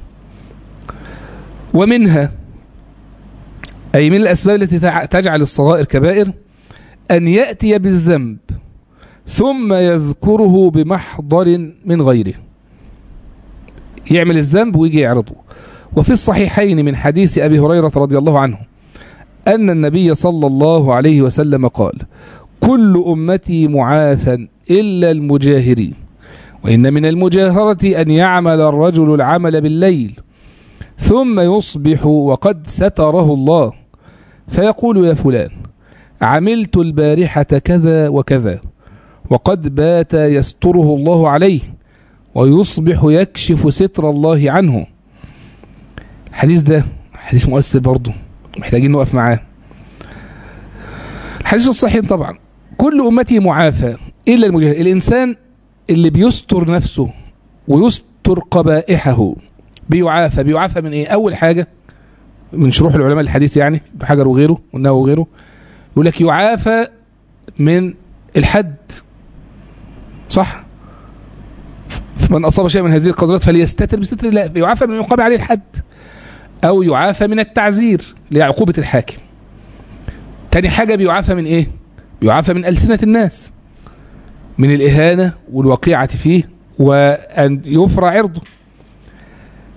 ومنها أي من الأسباب التي تجعل الصغائر كبائر أن يأتي بالذنب ثم يذكره بمحضر من غيره يعمل الذنب ويجي يعرضه وفي الصحيحين من حديث أبي هريرة رضي الله عنه أن النبي صلى الله عليه وسلم قال كل أمتي معافى إلا المجاهرين وإن من المجاهرة أن يعمل الرجل العمل بالليل ثم يصبح وقد ستره الله فيقول يا فلان عملت البارحة كذا وكذا وقد بات يستره الله عليه ويصبح يكشف ستر الله عنه الحديث ده حديث مؤثر برضه محتاجين نقف معاه الحديث الصحيح طبعا كل أمتي معافى إلا المجاهد الإنسان اللي بيستر نفسه ويستر قبائحه بيعافى بيعافى من إيه أول حاجة من شروح العلماء الحديث يعني بحجر وغيره والنووي وغيره يقول لك يعافى من الحد صح من أصاب شيئا من هذه القدرات فليستتر بستر الله يعافى من يقام عليه الحد أو يعافى من التعزير لعقوبة الحاكم تاني حاجة بيعافى من إيه بيعافى من ألسنة الناس من الإهانة والوقيعة فيه وأن يفرى عرضه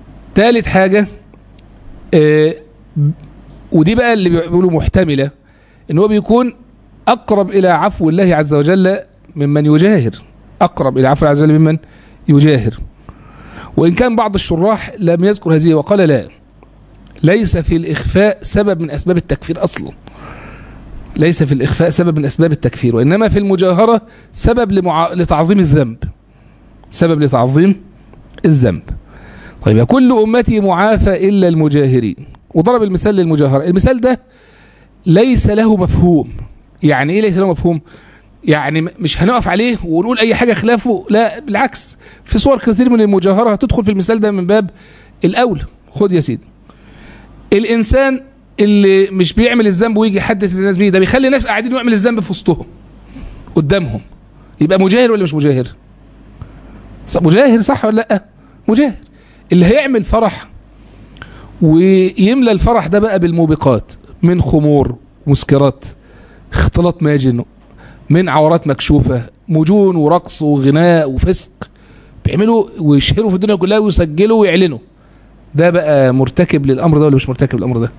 ثالث حاجة آه ودي بقى اللي بيقولوا محتملة ان هو بيكون اقرب الى عفو الله عز وجل ممن يجاهر اقرب الى عفو الله عز وجل ممن يجاهر وان كان بعض الشراح لم يذكر هذه وقال لا ليس في الاخفاء سبب من اسباب التكفير اصلا ليس في الاخفاء سبب من اسباب التكفير وانما في المجاهره سبب لمع... لتعظيم الذنب سبب لتعظيم الذنب طيب كل امتي معافى الا المجاهرين وضرب المثال للمجاهره المثال ده ليس له مفهوم يعني ايه ليس له مفهوم يعني مش هنقف عليه ونقول اي حاجه خلافه لا بالعكس في صور كثير من المجاهره هتدخل في المثال ده من باب الاولى خد يا سيدي الانسان اللي مش بيعمل الذنب ويجي يحدث الناس بيه ده بيخلي ناس قاعدين يعمل الذنب في وسطهم قدامهم يبقى مجاهر ولا مش مجاهر مجاهر صح ولا لا مجاهر اللي هيعمل فرح ويملى الفرح ده بقى بالموبقات من خمور مسكرات اختلاط ماجن من عورات مكشوفة مجون ورقص وغناء وفسق بيعملوا ويشهروا في الدنيا كلها ويسجلوا ويعلنوا ده بقى مرتكب للأمر ده ولا مش مرتكب للأمر ده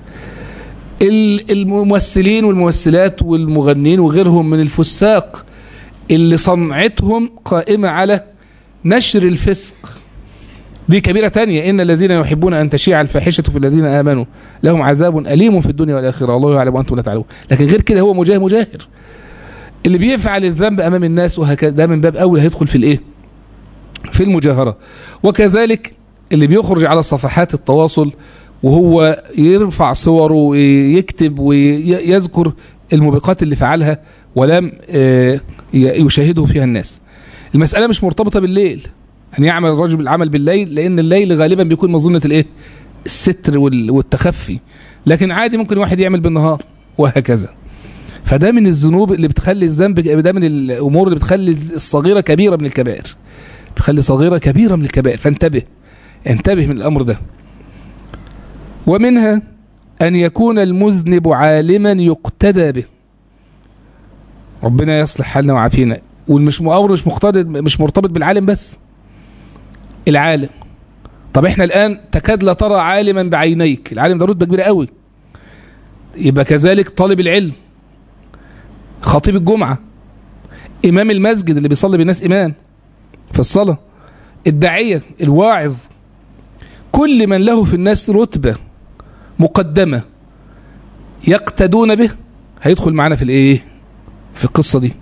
الممثلين والممثلات والمغنين وغيرهم من الفساق اللي صنعتهم قائمة على نشر الفسق دي كبيرة تانية إن الذين يحبون أن تشيع الفاحشة في الذين آمنوا لهم عذاب أليم في الدنيا والآخرة الله يعلم وأنتم لا تعلمون لكن غير كده هو مجاهر مجاهر اللي بيفعل الذنب أمام الناس وهكذا ده من باب أول هيدخل في الإيه في المجاهرة وكذلك اللي بيخرج على صفحات التواصل وهو يرفع صوره ويكتب ويذكر الموبقات اللي فعلها ولم يشاهده فيها الناس المسألة مش مرتبطة بالليل أن يعمل الرجل العمل بالليل لأن الليل غالبا بيكون مظنة الإيه الستر والتخفي لكن عادي ممكن واحد يعمل بالنهار وهكذا فده من الذنوب اللي بتخلي الذنب ده من الأمور اللي بتخلي الصغيرة كبيرة من الكبائر بتخلي صغيرة كبيرة من الكبائر فانتبه انتبه من الأمر ده ومنها أن يكون المذنب عالما يقتدى به ربنا يصلح حالنا وعافينا والمش مؤور مش مقتدر مش مرتبط بالعالم بس العالم طب احنا الآن تكاد لا ترى عالما بعينيك العالم ده رتبة كبيرة قوي يبقى كذلك طالب العلم خطيب الجمعة إمام المسجد اللي بيصلي بالناس إمام في الصلاة الداعية الواعظ كل من له في الناس رتبة مقدمة يقتدون به هيدخل معنا في الايه في القصة دي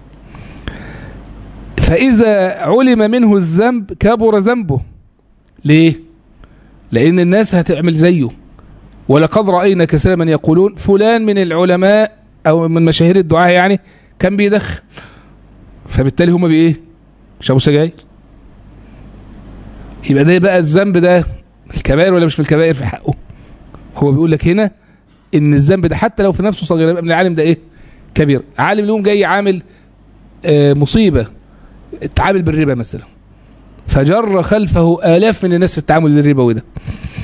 فإذا علم منه الذنب كبر ذنبه ليه لأن الناس هتعمل زيه ولقد رأينا كثيرا من يقولون فلان من العلماء أو من مشاهير الدعاء يعني كان بيدخن فبالتالي هما بإيه شابوا سجاير يبقى ده بقى الذنب ده الكبائر ولا مش من الكبائر في حقه هو بيقول لك هنا ان الذنب ده حتى لو في نفسه صغير يبقى من العالم ده ايه كبير عالم اليوم جاي عامل آه مصيبة التعامل بالربا مثلا فجر خلفه آلاف من الناس في التعامل الربوي ده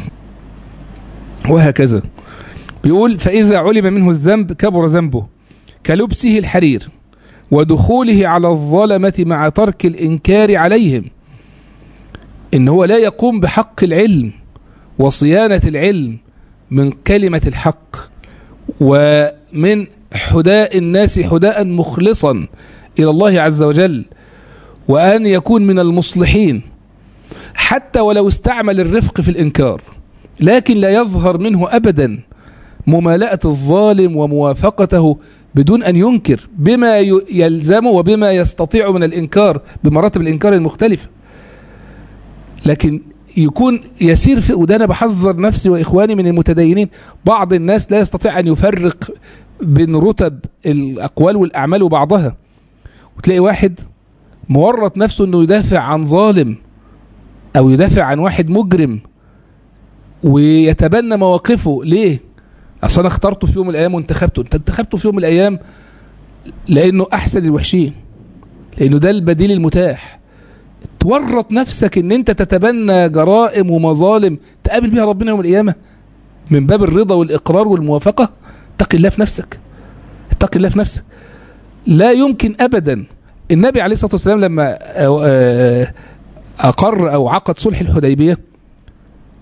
وهكذا بيقول فإذا علم منه الذنب كبر ذنبه كلبسه الحرير ودخوله على الظلمة مع ترك الإنكار عليهم إن هو لا يقوم بحق العلم وصيانة العلم من كلمة الحق ومن حداء الناس حداء مخلصا إلى الله عز وجل وأن يكون من المصلحين حتى ولو استعمل الرفق في الإنكار لكن لا يظهر منه أبدا ممالأة الظالم وموافقته بدون أن ينكر بما يلزمه وبما يستطيع من الإنكار بمراتب الإنكار المختلفة لكن يكون يسير في وده أنا بحذر نفسي وإخواني من المتدينين بعض الناس لا يستطيع أن يفرق بين رتب الأقوال والأعمال وبعضها وتلاقي واحد مورط نفسه أنه يدافع عن ظالم أو يدافع عن واحد مجرم ويتبنى مواقفه ليه أصلا أنا اخترته في يوم من الأيام وانتخبته أنت انتخبته في يوم من الأيام لأنه أحسن الوحشين لأنه ده البديل المتاح تورط نفسك ان انت تتبنى جرائم ومظالم تقابل بيها ربنا يوم القيامة من باب الرضا والإقرار والموافقة اتق الله في نفسك اتق الله في نفسك لا يمكن أبدا النبي عليه الصلاة والسلام لما أقر أو عقد صلح الحديبية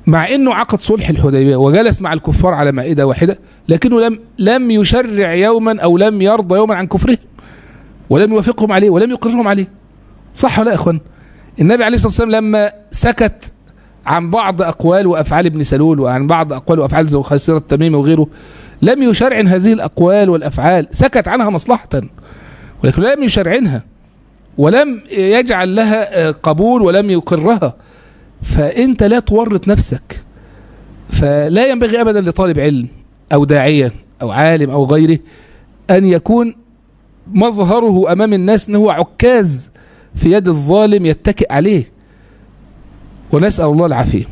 مع انه عقد صلح الحديبيه وجلس مع الكفار على مائده واحده لكنه لم لم يشرع يوما او لم يرضى يوما عن كفرهم ولم يوافقهم عليه ولم يقرهم عليه صح ولا يا اخوان النبي عليه الصلاه والسلام لما سكت عن بعض اقوال وافعال ابن سلول وعن بعض اقوال وافعال ذو خيسره التميمي وغيره لم يشرعن هذه الاقوال والافعال سكت عنها مصلحه ولكن لم يشرعنها ولم يجعل لها قبول ولم يقرها فانت لا تورط نفسك فلا ينبغي ابدا لطالب علم او داعيه او عالم او غيره ان يكون مظهره امام الناس ان هو عكاز في يد الظالم يتكئ عليه ونسال الله العافيه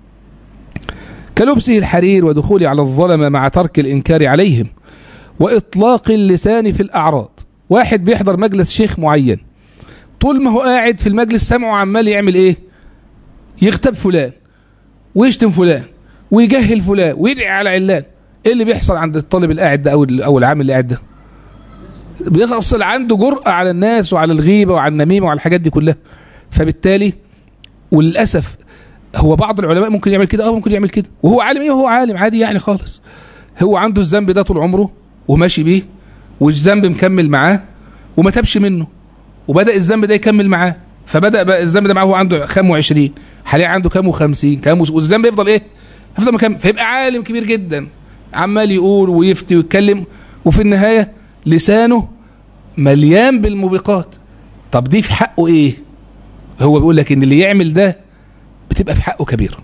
كلبسه الحرير ودخوله على الظلمه مع ترك الانكار عليهم واطلاق اللسان في الاعراض واحد بيحضر مجلس شيخ معين طول ما هو قاعد في المجلس سمعه عمال يعمل ايه يغتاب فلان ويشتم فلان ويجهل فلان ويدعي على علان ايه اللي بيحصل عند الطالب القاعد ده او او العامل اللي قاعد ده بيحصل عنده جرأة على الناس وعلى الغيبة وعلى النميمة وعلى الحاجات دي كلها فبالتالي وللأسف هو بعض العلماء ممكن يعمل كده اه ممكن يعمل كده وهو عالم ايه وهو عالم عادي يعني خالص هو عنده الذنب ده طول عمره وماشي بيه والذنب مكمل معاه وما تابش منه وبدأ الذنب ده يكمل معاه فبدأ بقى الذنب ده معاه هو عنده كام وعشرين حاليا عنده كام وخمسين كام والذنب يفضل ايه يفضل مكمل فيبقى عالم كبير جدا عمال يقول ويفتي ويتكلم وفي النهاية لسانه مليان بالموبقات طب دي في حقه ايه هو بيقول لك ان اللي يعمل ده بتبقى في حقه كبير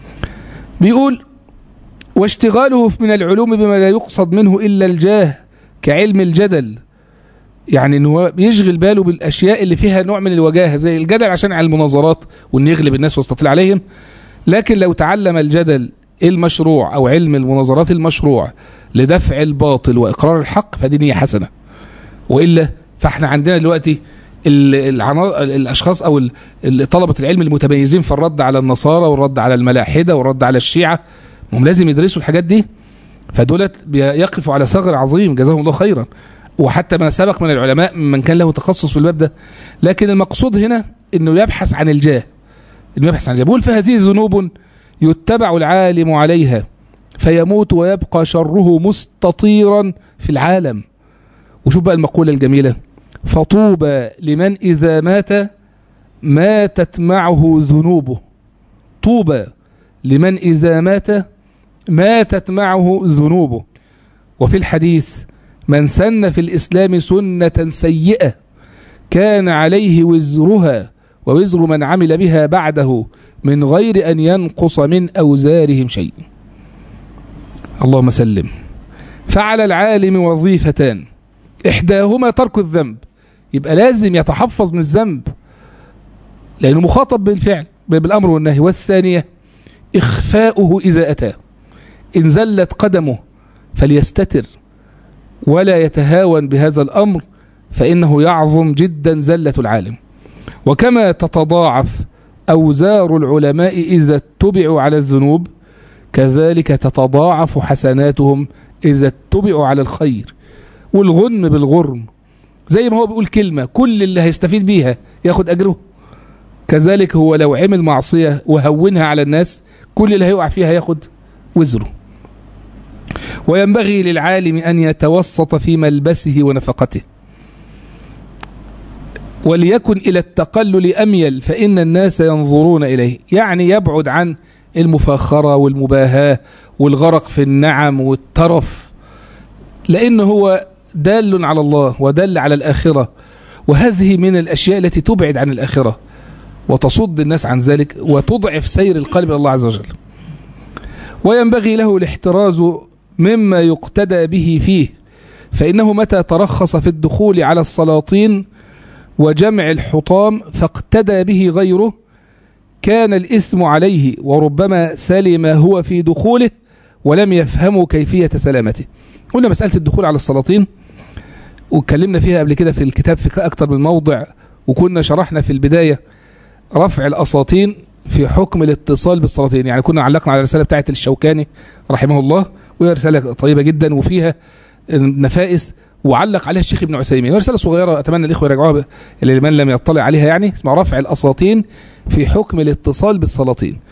بيقول واشتغاله من العلوم بما لا يقصد منه الا الجاه كعلم الجدل يعني ان هو بيشغل باله بالاشياء اللي فيها نوع من الوجاهه زي الجدل عشان على المناظرات وان يغلب الناس ويستطيع عليهم لكن لو تعلم الجدل المشروع او علم المناظرات المشروع لدفع الباطل واقرار الحق فدي نيه حسنه والا فاحنا عندنا دلوقتي العنا... الاشخاص او طلبه العلم المتميزين في الرد على النصارى والرد على الملاحده والرد على الشيعه هم لازم يدرسوا الحاجات دي فدولت يقفوا على ثغر عظيم جزاهم الله خيرا وحتى ما سبق من العلماء من كان له تخصص في الباب ده لكن المقصود هنا انه يبحث عن الجاه انه يبحث عن الجاه بيقول فهذه ذنوب يتبع العالم عليها فيموت ويبقى شره مستطيرا في العالم وشوف بقى المقولة الجميلة فطوبى لمن إذا مات ماتت معه ذنوبه طوبى لمن إذا مات ماتت معه ذنوبه وفي الحديث من سن في الإسلام سنة سيئة كان عليه وزرها ووزر من عمل بها بعده من غير أن ينقص من أوزارهم شيء اللهم سلم فعلى العالم وظيفتان إحداهما ترك الذنب يبقى لازم يتحفظ من الذنب لأنه مخاطب بالفعل بالأمر والنهي والثانية إخفاؤه إذا أتى إن زلت قدمه فليستتر ولا يتهاون بهذا الأمر فإنه يعظم جدا زلة العالم وكما تتضاعف أوزار العلماء إذا اتبعوا على الذنوب كذلك تتضاعف حسناتهم إذا اتبعوا على الخير والغنم بالغرم زي ما هو بيقول كلمة كل اللي هيستفيد بيها ياخد أجره كذلك هو لو عمل معصية وهونها على الناس كل اللي هيقع فيها ياخد وزره وينبغي للعالم أن يتوسط في ملبسه ونفقته وليكن إلى التقلل أميل فإن الناس ينظرون إليه يعني يبعد عن المفاخرة والمباهاة والغرق في النعم والترف لأن هو دال على الله ودل على الآخرة وهذه من الأشياء التي تبعد عن الآخرة وتصد الناس عن ذلك وتضعف سير القلب إلى الله عز وجل وينبغي له الاحتراز مما يقتدى به فيه فإنه متى ترخص في الدخول على السلاطين وجمع الحطام فاقتدى به غيره كان الإثم عليه وربما سلم هو في دخوله ولم يفهموا كيفية سلامته قلنا مسألة الدخول على السلاطين واتكلمنا فيها قبل كده في الكتاب في أكثر من موضع وكنا شرحنا في البداية رفع الأساطين في حكم الاتصال بالسلاطين يعني كنا علقنا على الرسالة بتاعت الشوكاني رحمه الله وهي رسالة طيبة جدا وفيها نفائس وعلق عليها الشيخ ابن عثيمين رسالة صغيرة أتمنى الإخوة يراجعوها لمن لم يطلع عليها يعني اسمها رفع الأساطين في حكم الاتصال بالسلاطين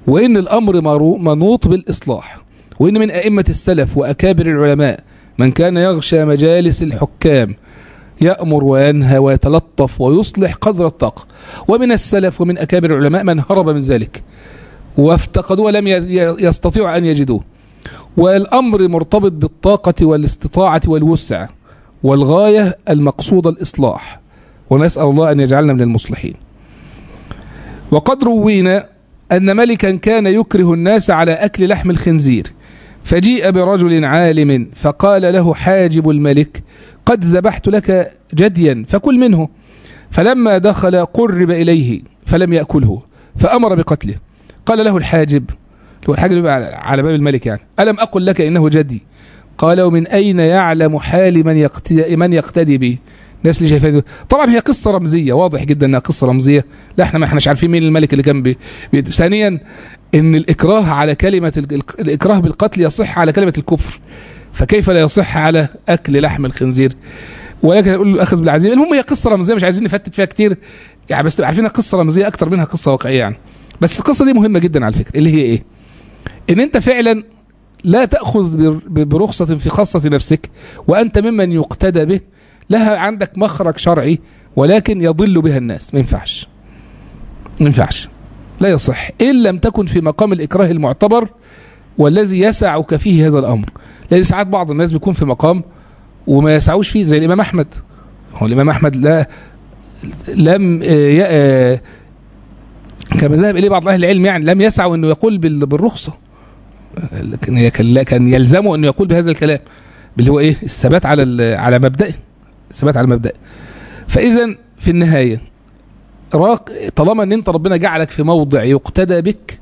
وإن الأمر مرو- منوط بالإصلاح وإن من أئمة السلف وأكابر العلماء من كان يغشى مجالس الحكام يأمر وينهى ويتلطف ويصلح قدر الطاقة ومن السلف ومن أكابر العلماء من هرب من ذلك وافتقدوه ولم ي- ي- يستطيعوا أن يجدوه والأمر مرتبط بالطاقة والاستطاعة والوسع والغاية المقصودة الإصلاح ونسأل الله أن يجعلنا من المصلحين وقد روينا أن ملكا كان يكره الناس على أكل لحم الخنزير فجيء برجل عالم فقال له حاجب الملك قد ذبحت لك جديا فكل منه فلما دخل قرب إليه فلم يأكله فأمر بقتله قال له الحاجب هو الحاجب يبقى على باب الملك يعني ألم أقل لك إنه جدي قال ومن أين يعلم حال من يقتدي, من يقتدي به الناس اللي شايفاها دي. طبعا هي قصة رمزية واضح جدا انها قصة رمزية لا احنا ما احناش عارفين مين الملك اللي كان بي... بي... ثانيا ان الاكراه على كلمة ال... ال- الاكراه بالقتل يصح على كلمة الكفر فكيف لا يصح على اكل لحم الخنزير ولكن يقول له اخذ بالعزيمة المهم هي قصة رمزية مش عايزين نفتت فيها كتير يعني بس تبقى عارفينها قصة رمزية اكتر منها قصة واقعية يعني بس القصة دي مهمة جدا على فكرة اللي هي ايه ان انت فعلا لا تأخذ بر- ب- برخصة في خاصة نفسك وأنت ممن يقتدى به لها عندك مخرج شرعي ولكن يضل بها الناس ما ينفعش ما ينفعش لا يصح إن لم تكن في مقام الإكراه المعتبر والذي يسعك فيه هذا الأمر لأن ساعات بعض الناس بيكون في مقام وما يسعوش فيه زي الإمام أحمد هو الإمام أحمد لا لم آه، ي- آه، كما ذهب إليه بعض أهل العلم يعني لم يسعوا أنه يقول بال- بالرخصة لكن كان كان يلزمه انه يقول بهذا الكلام اللي هو ايه الثبات على ال- على مبدئه الثبات على مبدئه فاذا في النهايه راق طالما ان انت ربنا جعلك في موضع يقتدى بك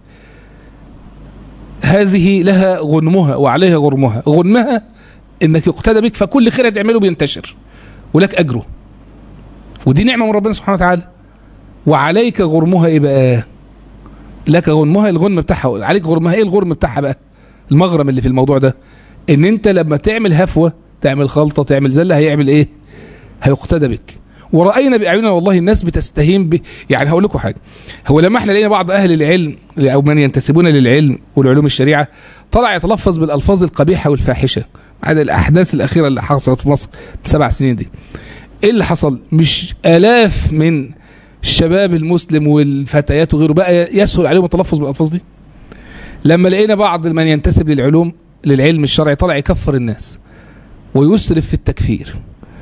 هذه لها غنمها وعليها غرمها غنمها انك يقتدى بك فكل خير هتعمله بينتشر ولك اجره ودي نعمه من ربنا سبحانه وتعالى وعليك غرمها ايه بقى لك غنمها الغنم بتاعها عليك غرمها ايه الغرم بتاعها بقى المغرم اللي في الموضوع ده ان انت لما تعمل هفوه تعمل خلطه تعمل زله هيعمل ايه هيقتدى بك ورأينا بأعيننا والله الناس بتستهين ب... يعني هقول لكم حاجة هو لما احنا لقينا بعض أهل العلم أو من ينتسبون للعلم والعلوم الشريعة طلع يتلفظ بالألفاظ القبيحة والفاحشة بعد الأحداث الأخيرة اللي حصلت في مصر سبع سنين دي إيه اللي حصل مش آلاف من الشباب المسلم والفتيات وغيره بقى يسهل عليهم التلفظ بالألفاظ دي لما لقينا بعض من ينتسب للعلوم للعلم الشرعي طلع يكفر الناس ويسرف في التكفير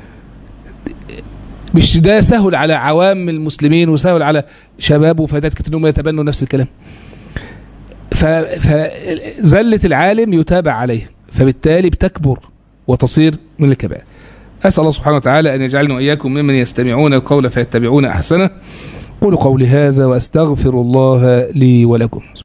مش ده سهل على عوام المسلمين وسهل على شباب وفتيات كتير انهم يتبنوا نفس الكلام فزلة العالم يتابع عليه فبالتالي بتكبر وتصير من الكبائر أسأل الله سبحانه وتعالى أن يجعلنا وإياكم ممن يستمعون القول فيتبعون أحسنه قولوا قولي هذا وأستغفر الله لي ولكم